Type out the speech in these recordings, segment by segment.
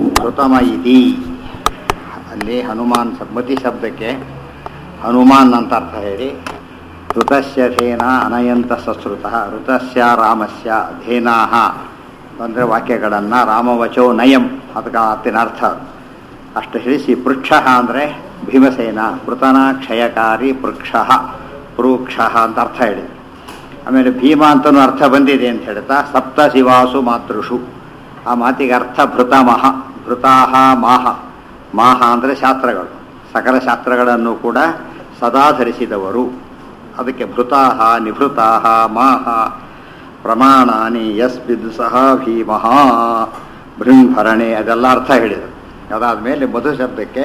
ಋತಮ ಇತಿ ಅಲ್ಲಿ ಹನುಮಾನ್ ಮತಿ ಶಬ್ದಕ್ಕೆ ಹನುಮಾನ್ ಅಂತ ಅರ್ಥ ಹೇಳಿ ಋತಸ್ಯ ಧೇನ ಅನಯಂತ ಸಶ್ರುತ ಋತಸ್ಯ ರಾಮಸ್ಯ ಧೇನಾಹ ಅಂದರೆ ವಾಕ್ಯಗಳನ್ನು ರಾಮವಚೋ ನಯಂ ಅದಕ್ಕೆ ಆತಿನ ಅರ್ಥ ಅಷ್ಟು ಹೇಳಿಸಿ ಪೃಕ್ಷ ಅಂದರೆ ಭೀಮಸೇನ ಪೃತನ ಕ್ಷಯಕಾರಿ ಪೃಕ್ಷ ಪೃಕ್ಷ ಅಂತ ಅರ್ಥ ಹೇಳಿದೆ ಆಮೇಲೆ ಭೀಮ ಅಂತನೂ ಅರ್ಥ ಬಂದಿದೆ ಅಂತ ಹೇಳ್ತಾ ಸಪ್ತ ಶಿವಾಸು ಮಾತೃಷು ಆ ಮಾತಿಗೆ ಅರ್ಥ ಭೃತಮಹ ಭೃತಾಹ ಮಾಹ ಮಾಹ ಅಂದರೆ ಶಾಸ್ತ್ರಗಳು ಸಕಲ ಶಾಸ್ತ್ರಗಳನ್ನು ಕೂಡ ಸದಾ ಧರಿಸಿದವರು ಅದಕ್ಕೆ ಭೃತಾಹ ನಿಭೃತಾಹ ಮಾಹ ಪ್ರಮಾಣಾನಿ ಯಸ್ಬಿದ್ ಸಹ ಭೀಮಃ ಭೃಂಭರಣೆ ಅದೆಲ್ಲ ಅರ್ಥ ಹೇಳಿದರು ಅದಾದಮೇಲೆ ಮಧು ಶಬ್ದಕ್ಕೆ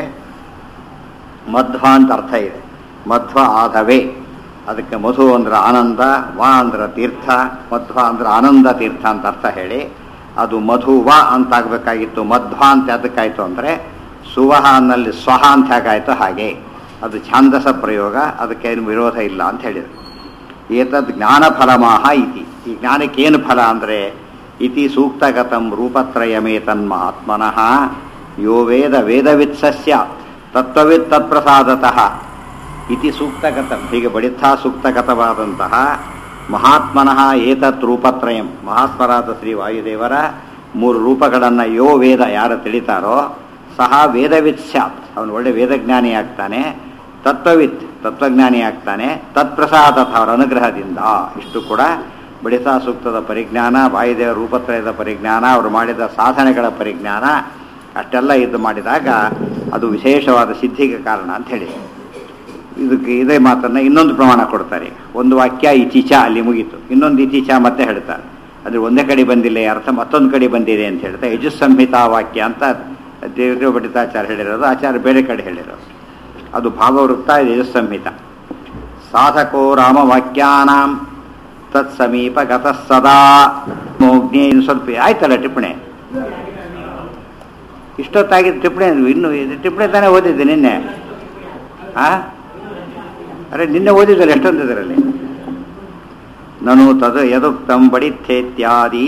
ಮಧ್ವ ಅಂತ ಅರ್ಥ ಇದೆ ಮಧ್ವ ಆಧವೆ ಅದಕ್ಕೆ ಮಧು ಅಂದ್ರೆ ಆನಂದ ವಾ ಅಂದ್ರೆ ತೀರ್ಥ ಮಧ್ವ ಅಂದ್ರೆ ಆನಂದ ತೀರ್ಥ ಅಂತ ಅರ್ಥ ಹೇಳಿ ಅದು ಮಧುವ ಅಂತ ಆಗಬೇಕಾಗಿತ್ತು ಮಧ್ವ ಅಂತ ಅದಕ್ಕಾಯ್ತು ಅಂದರೆ ಸುವಹ ಅನ್ನಲ್ಲಿ ಸ್ವಹ ಅಂತ ಹೇಗಾಯ್ತು ಹಾಗೆ ಅದು ಛಾಂದಸ ಪ್ರಯೋಗ ಅದಕ್ಕೇನು ವಿರೋಧ ಇಲ್ಲ ಅಂತ ಹೇಳಿದರು ಏತದ್ ಜ್ಞಾನ ಫಲಮಾಹ ಇತಿ ಈ ಜ್ಞಾನಕ್ಕೇನು ಫಲ ಅಂದರೆ ಇತಿ ಸೂಕ್ತಗತಂ ರೂಪತ್ರಯಮೇತನ್ಮಾತ್ಮನಃ ಯೋ ವೇದ ವೇದವಿತ್ ಸಸ್ಯ ತತ್ವವಿತ್ ತತ್ಪ್ರಸಾದತಃ ಇತಿ ಸೂಕ್ತಗತಂ ಹೀಗೆ ಬಡಿತಾ ಸೂಕ್ತಗತವಾದಂತಹ ಮಹಾತ್ಮನಃ ಏತತ್ ರೂಪತ್ರಯಂ ಮಹಾತ್ಮರಾದ ಶ್ರೀ ವಾಯುದೇವರ ಮೂರು ರೂಪಗಳನ್ನು ಯೋ ವೇದ ಯಾರು ತಿಳಿತಾರೋ ಸಹ ವೇದವಿತ್ ಸ್ಯಾತ್ ಅವನು ಒಳ್ಳೆ ವೇದಜ್ಞಾನಿ ಆಗ್ತಾನೆ ತತ್ವವಿತ್ ತತ್ವಜ್ಞಾನಿ ಆಗ್ತಾನೆ ತತ್ಪ್ರಸಾದತ ಅವರ ಅನುಗ್ರಹದಿಂದ ಇಷ್ಟು ಕೂಡ ಬಡಿತಾ ಸೂಕ್ತದ ಪರಿಜ್ಞಾನ ವಾಯುದೇವರ ರೂಪತ್ರಯದ ಪರಿಜ್ಞಾನ ಅವರು ಮಾಡಿದ ಸಾಧನೆಗಳ ಪರಿಜ್ಞಾನ ಅಷ್ಟೆಲ್ಲ ಇದು ಮಾಡಿದಾಗ ಅದು ವಿಶೇಷವಾದ ಸಿದ್ಧಿಗೆ ಕಾರಣ ಅಂತ ಹೇಳಿ ಇದಕ್ಕೆ ಇದೇ ಮಾತನ್ನು ಇನ್ನೊಂದು ಪ್ರಮಾಣ ಕೊಡ್ತಾರೆ ಒಂದು ವಾಕ್ಯ ಇತಿಚ ಅಲ್ಲಿ ಮುಗೀತು ಇನ್ನೊಂದು ಇತಿಚ ಮತ್ತೆ ಹೇಳ್ತಾರೆ ಅಂದರೆ ಒಂದೇ ಕಡೆ ಬಂದಿಲ್ಲ ಈ ಅರ್ಥ ಮತ್ತೊಂದು ಕಡೆ ಬಂದಿದೆ ಅಂತ ಹೇಳ್ತಾ ಯಜುಸ್ ಸಂಹಿತಾ ವಾಕ್ಯ ಅಂತ ದೇವ ಪಂಡಿತಾಚಾರ್ಯ ಹೇಳಿರೋದು ಆಚಾರ್ಯ ಬೇರೆ ಕಡೆ ಹೇಳಿರೋದು ಅದು ಭಾವವೃತ್ತ ಯಜುಸ್ ಸಂಹಿತ ಸಾಧಕೋ ರಾಮವಾಕ್ಯಾನಾಂ ತತ್ ಸಮೀಪ ಗತಃ ಸದಾ ಮೋಗ್ನಿ ಇನ್ನು ಸ್ವಲ್ಪ ಆಯ್ತಲ್ಲ ಟಿಪ್ಪಣಿ ಇಷ್ಟೊತ್ತಾಗಿದ್ದು ಟಿಪ್ಪಣಿ ಇನ್ನು ಇದು ಟಿಪ್ಪಣಿ ತಾನೇ ಓದಿದ್ದೆ ನಿನ್ನೆ ಆ ಅರೆ ನಿನ್ನೆ ಓದಿದ್ದಲ್ಲ ಎಷ್ಟೊಂದು ಇದರಲ್ಲಿ ನಾನು ತದು ಯದುಕ್ತಂ ಬಡಿಥೇತ್ಯಾದಿ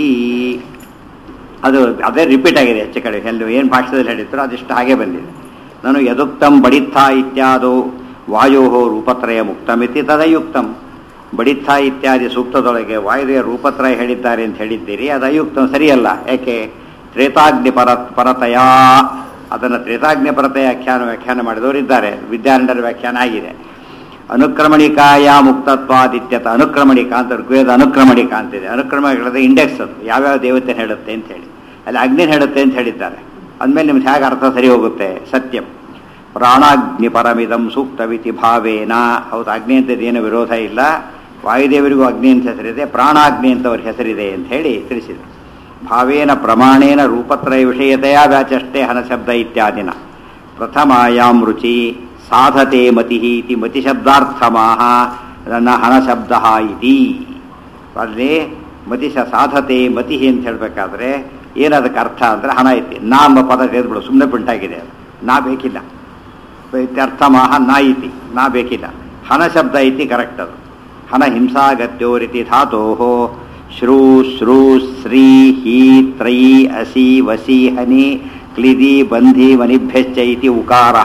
ಅದು ಅದೇ ರಿಪೀಟ್ ಆಗಿದೆ ಹೆಚ್ಚು ಕಡೆ ಎಲ್ಲೂ ಏನು ಭಾಷೆದಲ್ಲಿ ಹೇಳಿದ್ರು ಅದಿಷ್ಟು ಹಾಗೆ ಬಂದಿದೆ ನಾನು ಯದುಕ್ತಂ ಬಡಿತ್ಥ ಇತ್ಯಾದು ವಾಯೋ ರೂಪತ್ರಯ ಮುಕ್ತಮಿತಿ ತದಯುಕ್ತಂ ಬಡಿತ್ಥ ಇತ್ಯಾದಿ ಸೂಕ್ತದೊಳಗೆ ವಾಯುದೇವ ರೂಪತ್ರಯ ಹೇಳಿದ್ದಾರೆ ಅಂತ ಹೇಳಿದ್ದೀರಿ ಅದು ಅಯುಕ್ತಂ ಸರಿಯಲ್ಲ ಯಾಕೆ ತ್ರೇತಾಗ್ನಿ ಪರ ಪರತಯ ಅದನ್ನು ತ್ರೇತಾಗ್ನಿ ಪರತೆಯ ವ್ಯಾಖ್ಯಾನ ವ್ಯಾಖ್ಯಾನ ಮಾಡಿದವರು ಇದ್ದಾರೆ ವಿದ್ಯಾರಣ್ಯರ ವ್ಯಾಖ್ಯಾನ ಆಗಿದೆ ಅನುಕ್ರಮಣಿಕಾಯ ಮುಕ್ತತ್ವಾದಿತ್ಯತ ಅನುಕ್ರಮಣಿಕ ಅಂತ ಋಗ್ವೇದ ಅನುಕ್ರಮಣಿಕ ಅಂತಿದೆ ಅನುಕ್ರಮಣಿಕದ ಇಂಡೆಕ್ಸ್ ಅದು ಯಾವ್ಯಾವ ದೇವತೆ ಹೇಳುತ್ತೆ ಅಂತ ಹೇಳಿ ಅಲ್ಲಿ ಅಗ್ನಿ ಹೇಳುತ್ತೆ ಅಂತ ಹೇಳಿದ್ದಾರೆ ಅಂದಮೇಲೆ ನಿಮ್ಗೆ ಹೇಗೆ ಅರ್ಥ ಸರಿ ಹೋಗುತ್ತೆ ಸತ್ಯಂ ಪ್ರಾಣಾಗ್ನಿ ಪರಮಿದಂ ಸೂಕ್ತವಿತಿ ಭಾವೇನ ಹೌದು ಅಗ್ನಿ ಅಂತದೇನು ವಿರೋಧ ಇಲ್ಲ ವಾಯುದೇವರಿಗೂ ಅಗ್ನಿ ಅಂತ ಹೆಸರಿದೆ ಪ್ರಾಣಾಗ್ನಿ ಅಂತ ಅವ್ರ ಹೆಸರಿದೆ ಅಂತ ಹೇಳಿ ತಿಳಿಸಿದರು ಭಾವೇನ ಪ್ರಮಾಣೇನ ರೂಪತ್ರಯ ವಿಷಯತೆಯ ವ್ಯಾಚಷ್ಟೇ ಹನಶಬ್ದ ಇತ್ಯಾದಿನ ಪ್ರಥಮಾಯಾಂ ರುಚಿ ಸಾಧತೆ ಮತಿ ಇತಿ ಮತಿಶಬ್ದಾರ್ಥಮಾಹ ನನ್ನ ಹಣಶಬ್ದ ಇತಿ ಅಲ್ಲಿ ಮತಿಶ ಸಾಧತೆ ಮತಿ ಅಂತ ಹೇಳಬೇಕಾದ್ರೆ ಏನದಕ್ಕೆ ಅರ್ಥ ಅಂದರೆ ಹಣ ಐತಿ ನಾ ಎಂಬ ಪದ ತೆಗೆದುಬಿಡು ಸುಮ್ಮನೆ ಪ್ರಿಂಟಾಗಿದೆ ಅದು ನಾ ಬೇಕಿಲ್ಲ ಇತ್ಯರ್ಥಮಾಹ ನಾ ಇತಿ ನಾ ಬೇಕಿಲ್ಲ ಹಣ ಶಬ್ದ ಐತಿ ಕರೆಕ್ಟ್ ಅದು ಹಣ ಹಿಂಸಾಗತ್ಯೋರಿತಿ ಧಾತೋ ಶ್ರೂ ಶ್ರೂ ಶ್ರೀ ಹಿ ತ್ರೈ ಅಸಿ ವಸಿ ಹನಿ ಕ್ಲಿದಿ ಬಂಧಿ ಮನಿಭ್ಯಶ್ಚ ಇತಿ ಉಕಾರ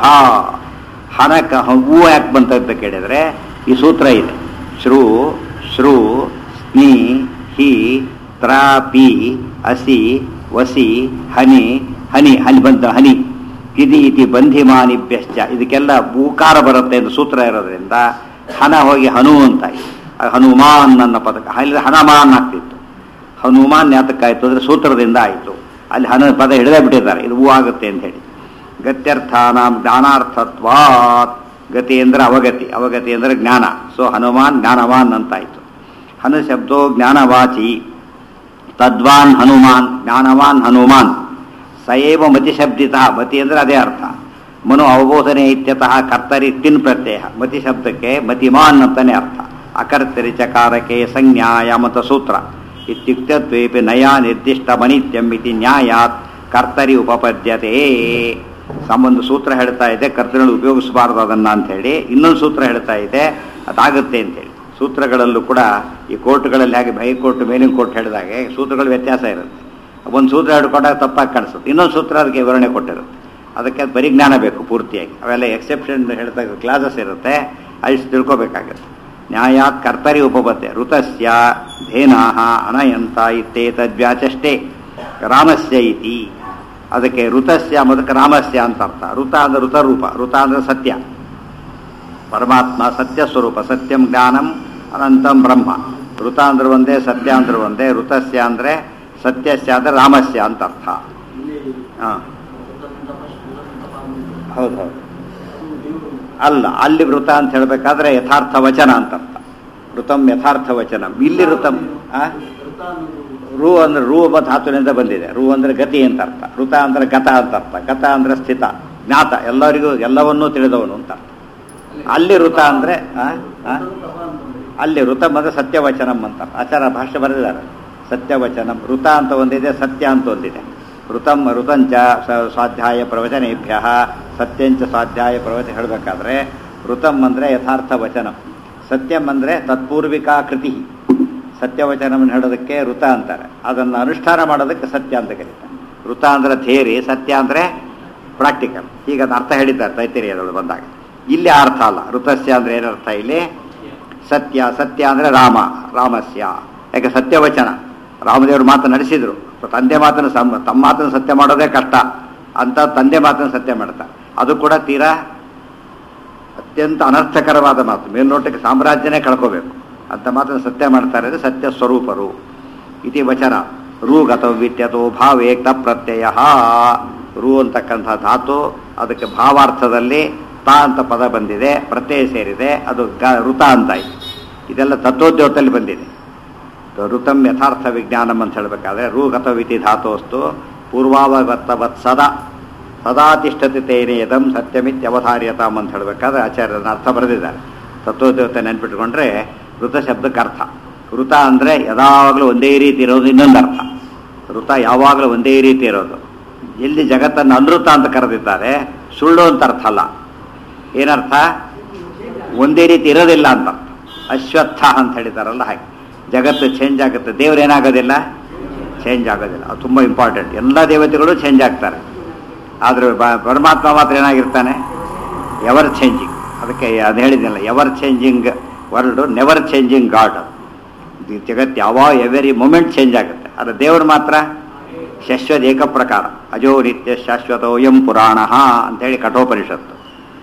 ಹಣಕ ಹೂ ಯಾಕೆ ಬಂತ ಅಂತ ಕೇಳಿದರೆ ಈ ಸೂತ್ರ ಇದೆ ಶ್ರೂ ಶ್ರೂ ಸ್ನಿ ಹಿ ತ್ರ ಪಿ ಅಸಿ ವಸಿ ಹನಿ ಹನಿ ಹನಿ ಬಂತ ಹನಿ ಕಿದಿ ಇತಿ ಬಂಧಿಮಾನಿಭ್ಯಶ್ಚ ಇದಕ್ಕೆಲ್ಲ ಭೂಕಾರ ಬರುತ್ತೆ ಅಂತ ಸೂತ್ರ ಇರೋದ್ರಿಂದ ಹಣ ಹೋಗಿ ಹನು ಅಂತ ಹನುಮಾನ್ ನನ್ನ ಪದಕ ಅಲ್ಲಿ ಹನುಮಾನ್ ಆಗ್ತಿತ್ತು ಹನುಮಾನ್ ಯಾತಕ್ಕಾಯ್ತು ಅಂದರೆ ಸೂತ್ರದಿಂದ ಆಯಿತು ಅಲ್ಲಿ ಹನ ಪದ ಹಿಡಿದೇ ಬಿಟ್ಟಿದ್ದಾರೆ ಇದು ಹೂ ಆಗುತ್ತೆ ಅಂತ ಹೇಳಿ ಗತ್ಯರ್ಥಾನಾಂ ಜ್ಞಾನಾರ್ಥತ್ವಾತ್ ಗತಿ ಅಂದರೆ ಅವಗತಿ ಅವಗತಿ ಅಂದರೆ ಜ್ಞಾನ ಸೊ ಹನುಮಾನ್ ಜ್ಞಾನವಾನ್ ಅಂತಾಯಿತು ಹನು ಶಬ್ದೋ ಜ್ಞಾನವಾಚಿ ತದ್ವಾನ್ ಹನುಮಾನ್ ಜ್ಞಾನವಾನ್ ಹನುಮಾನ್ ಸಯೇವ ಮತಿ ಶಬ್ದಿತ ಮತಿ ಅಂದರೆ ಅದೇ ಅರ್ಥ ಮನು ಅವಬೋಧನೆ ಇತ್ಯತಃ ಕರ್ತರಿ ತಿನ್ ಪ್ರತ್ಯಯ ಮತಿ ಶಬ್ದಕ್ಕೆ ಮತಿಮಾನ್ ಅಂತಾನೆ ಅರ್ಥ ಅಕರ್ತರಿ ಚಕಾರಕ್ಕೆ ಸಂಜ್ಞಾಯ ಮತ ಸೂತ್ರ ಇತ್ಯುಕ್ತತ್ವೇಪಿ ನಯ ನಿರ್ದಿಷ್ಟ ಮನಿತ್ಯಂ ಇತಿ ನ್ಯಾಯಾತ್ ಕರ್ತರಿ ಉಪಪದ್ಯತೆ ಸಂಬಂಧ ಸೂತ್ರ ಹೇಳ್ತಾ ಇದೆ ಕರ್ತರಿಗಳು ಉಪಯೋಗಿಸಬಾರ್ದು ಅದನ್ನ ಅಂತ ಹೇಳಿ ಇನ್ನೊಂದು ಸೂತ್ರ ಹೇಳ್ತಾ ಇದೆ ಅದಾಗುತ್ತೆ ಅಂತೇಳಿ ಸೂತ್ರಗಳಲ್ಲೂ ಕೂಡ ಈ ಕೋರ್ಟ್ಗಳಲ್ಲಿ ಹಾಗೆ ಹೈಕೋರ್ಟ್ ಮೇಲಿನ ಕೋರ್ಟ್ ಹೇಳಿದಾಗೆ ಸೂತ್ರಗಳು ವ್ಯತ್ಯಾಸ ಇರುತ್ತೆ ಒಂದು ಸೂತ್ರ ಹಿಡ್ಕೊಂಡಾಗ ತಪ್ಪಾಗಿ ಕಾಣಿಸುತ್ತೆ ಇನ್ನೊಂದು ಸೂತ್ರ ಅದಕ್ಕೆ ವಿವರಣೆ ಕೊಟ್ಟಿರುತ್ತೆ ಅದಕ್ಕೆ ಪರಿಜ್ಞಾನ ಬೇಕು ಪೂರ್ತಿಯಾಗಿ ಅವೆಲ್ಲ ಎಕ್ಸೆಪ್ಷನ್ ಹೇಳ್ತಾ ಕ್ಲಾಸಸ್ ಇರುತ್ತೆ ಅಷ್ಟು ತಿಳ್ಕೊಬೇಕಾಗತ್ತೆ ನ್ಯಾಯಾತ್ ಕರ್ತರಿ ಉಪಪತ್ತೆ ಋತಸ್ಯ ಧೇನಾಹ ಅನಯಂತ ಇತ್ತೇತದ್ವ್ಯಾಚಷ್ಟೇ ರಾಮಸ್ಯ ಇತಿ ಅದಕ್ಕೆ ಋತಸ್ಯ ಮೊದಕ್ಕೆ ರಾಮಸ್ಯ ಅಂತ ಅರ್ಥ ಋತ ಅಂದ್ರೆ ಋತರೂಪ ಋತ ಅಂದ್ರೆ ಸತ್ಯ ಪರಮಾತ್ಮ ಸತ್ಯ ಸ್ವರೂಪ ಸತ್ಯಂ ಜ್ಞಾನಂ ಅನಂತಂ ಬ್ರಹ್ಮ ಋತ ಅಂದ್ರೆ ಒಂದೇ ಸತ್ಯ ಅಂದ್ರೆ ಒಂದೇ ಋತಸ್ಯ ಅಂದ್ರೆ ಸತ್ಯಸ್ಯ ಅಂದ್ರೆ ರಾಮಸ್ಯ ಅಂತ ಅರ್ಥ ಹಾಂ ಹೌದು ಹೌದು ಅಲ್ಲ ಅಲ್ಲಿ ವೃತ ಅಂತ ಹೇಳಬೇಕಾದ್ರೆ ಯಥಾರ್ಥ ವಚನ ಅಂತ ಅರ್ಥ ಋತಂ ಯಥಾರ್ಥ ವಚನ ಇಲ್ಲಿ ಋತಂ ಆ? ರು ಅಂದ್ರೆ ರು ಎಂಬ ಧಾತುವಿನಿಂದ ಬಂದಿದೆ ರು ಅಂದ್ರೆ ಗತಿ ಅಂತ ಅರ್ಥ ಋತ ಅಂದ್ರೆ ಗತ ಅಂತ ಅರ್ಥ ಗತ ಅಂದ್ರೆ ಸ್ಥಿತ ಜ್ಞಾತ ಎಲ್ಲರಿಗೂ ಎಲ್ಲವನ್ನೂ ತಿಳಿದವನು ಅಂತ ಅರ್ಥ ಅಲ್ಲಿ ಋತ ಅಂದ್ರೆ ಆ? ಆ? ಅಲ್ಲಿ ಋತಂ ಅಂದ್ರೆ ಸತ್ಯವಚನಂ ಅಂತ ಆಚಾರ ಭಾಷೆ ಬರೆದಿದ್ದಾರೆ ಸತ್ಯವಚನಂ ಋತ ಅಂತ ಒಂದಿದೆ ಸತ್ಯ ಅಂತ ಒಂದಿದೆ ಋತಂ ಋತಂಚ ಸ- ಸ್ವಾಧ್ಯಾಯ ಪ್ರವಚನೇಭ್ಯ ಸತ್ಯಂಚ ಸ್ವಾಧ್ಯಾಯ ಪ್ರವಚನ ಹೇಳಬೇಕಾದ್ರೆ ಋತಂ ಅಂದ್ರೆ ಯಥಾರ್ಥ ವಚನಂ ಸತ್ಯಂ ಅಂದ್ರೆ ತತ್ಪೂರ್ವಿಕಾ ಕೃತಿ ಸತ್ಯವಚನವನ್ನು ಹೇಳೋದಕ್ಕೆ ಋತ ಅಂತಾರೆ ಅದನ್ನು ಅನುಷ್ಠಾನ ಮಾಡೋದಕ್ಕೆ ಸತ್ಯ ಅಂತ ಕರೀತಾರೆ ಋತ ಅಂದ್ರೆ ಥೇರಿ ಸತ್ಯ ಅಂದ್ರೆ ಪ್ರಾಕ್ಟಿಕಲ್ ಈಗ ಅದು ಅರ್ಥ ಹೇಳಿದ್ದಾರೆ ತೈತಿರಿಯದೊಳಗೆ ಬಂದಾಗ ಇಲ್ಲಿ ಆ ಅರ್ಥ ಅಲ್ಲ ಋತಸ್ಯ ಅಂದ್ರೆ ಏನರ್ಥ ಇಲ್ಲಿ ಸತ್ಯ ಸತ್ಯ ಅಂದ್ರೆ ರಾಮ ರಾಮಸ್ಯ ಯಾಕೆ ಸತ್ಯವಚನ ರಾಮದೇವರು ಮಾತು ನಡೆಸಿದ್ರು ತಂದೆ ಮಾತನ್ನು ಸಮ್ ತಮ್ಮ ಮಾತನ್ನು ಸತ್ಯ ಮಾಡೋದೇ ಕಷ್ಟ ಅಂತ ತಂದೆ ಮಾತನ್ನು ಸತ್ಯ ಮಾಡ್ತಾರೆ ಅದು ಕೂಡ ತೀರಾ ಅತ್ಯಂತ ಅನರ್ಥಕರವಾದ ಮಾತು ಮೇಲ್ನೋಟಕ್ಕೆ ಸಾಮ್ರಾಜ್ಯನೇ ಕಳ್ಕೋಬೇಕು ಅಂತ ಮಾತನ್ನು ಸತ್ಯ ಮಾಡ್ತಾರೆ ಅಂದ್ರೆ ಸತ್ಯ ಸ್ವರೂಪರು ಇತಿ ವಚನ ರು ಗತವಿತ್ಯತೋ ಭಾವೇಕ್ತ ಪ್ರತ್ಯಯ ರು ಅಂತಕ್ಕಂಥ ಧಾತು ಅದಕ್ಕೆ ಭಾವಾರ್ಥದಲ್ಲಿ ತಾ ಅಂತ ಪದ ಬಂದಿದೆ ಪ್ರತ್ಯಯ ಸೇರಿದೆ ಅದು ಗ ಋತ ಅಂತ ಆಯ್ತು ಇದೆಲ್ಲ ತತ್ವೋದ್ಯೋಗದಲ್ಲಿ ಬಂದಿದೆ ಋತಂ ಯಥಾರ್ಥ ವಿಜ್ಞಾನಂ ಅಂತ ಹೇಳಬೇಕಾದ್ರೆ ರು ಗತವಿತಿ ಧಾತೋಸ್ತು ಪೂರ್ವಾವಗತವತ್ ಸದಾ ಸದಾ ತಿಷ್ಠತೆ ತೇನೇದಂ ಸತ್ಯಮಿತ್ಯವಧಾರ್ಯತಾಮ್ ಅಂತ ಹೇಳಬೇಕಾದ್ರೆ ಆಚಾರ್ಯರನ್ನ ಅರ್ಥ ಬರೆದಿದ್ದಾರೆ ತತ್ವೋದ್ಯೋಗತೆ ನೆನ್ಪಿಟ್ಕೊಂಡ್ರೆ ಋತ ಶಬ್ದಕ್ಕೆ ಅರ್ಥ ಋತ ಅಂದರೆ ಯಾವಾಗಲೂ ಒಂದೇ ರೀತಿ ಇರೋದು ಇನ್ನೊಂದು ಅರ್ಥ ಋತ ಯಾವಾಗಲೂ ಒಂದೇ ರೀತಿ ಇರೋದು ಎಲ್ಲಿ ಜಗತ್ತನ್ನು ಅನೃತ ಅಂತ ಕರೆದಿದ್ದಾರೆ ಸುಳ್ಳು ಅಂತ ಅರ್ಥ ಅಲ್ಲ ಏನರ್ಥ ಒಂದೇ ರೀತಿ ಇರೋದಿಲ್ಲ ಅಂತ ಅರ್ಥ. ಅಶ್ವತ್ಥ ಅಂತ ಹೇಳಿದಾರಲ್ಲ ಹಾಗೆ ಜಗತ್ತು ಚೇಂಜ್ ಆಗುತ್ತೆ ದೇವ್ರು ಏನಾಗೋದಿಲ್ಲ ಚೇಂಜ್ ಆಗೋದಿಲ್ಲ ಅದು ತುಂಬ ಇಂಪಾರ್ಟೆಂಟ್ ಎಲ್ಲ ದೇವತೆಗಳು ಚೇಂಜ್ ಆಗ್ತಾರೆ ಆದರೆ ಬ- ಪರಮಾತ್ಮ ಮಾತ್ರ ಏನಾಗಿರ್ತಾನೆ ಎವರ್ ಚೇಂಜಿಂಗ್ ಅದಕ್ಕೆ ಅದು ಹೇಳಿದ್ನಲ್ಲ ever changing world never changing God ಜಗತ್ತು ಯಾವಾಗ ಎವರಿ ಮೂಮೆಂಟ್ ಚೇಂಜ್ ಆಗುತ್ತೆ ಆದರೆ ದೇವರು ಮಾತ್ರ ಶಾಶ್ವತ ಏಕ ಪ್ರಕಾರ ಅಜೋ ನಿತ್ಯ ಶಾಶ್ವತೋಯಂ ಪುರಾಣ ಅಂತೇಳಿ ಕಠೋಪನಿಷತ್ತು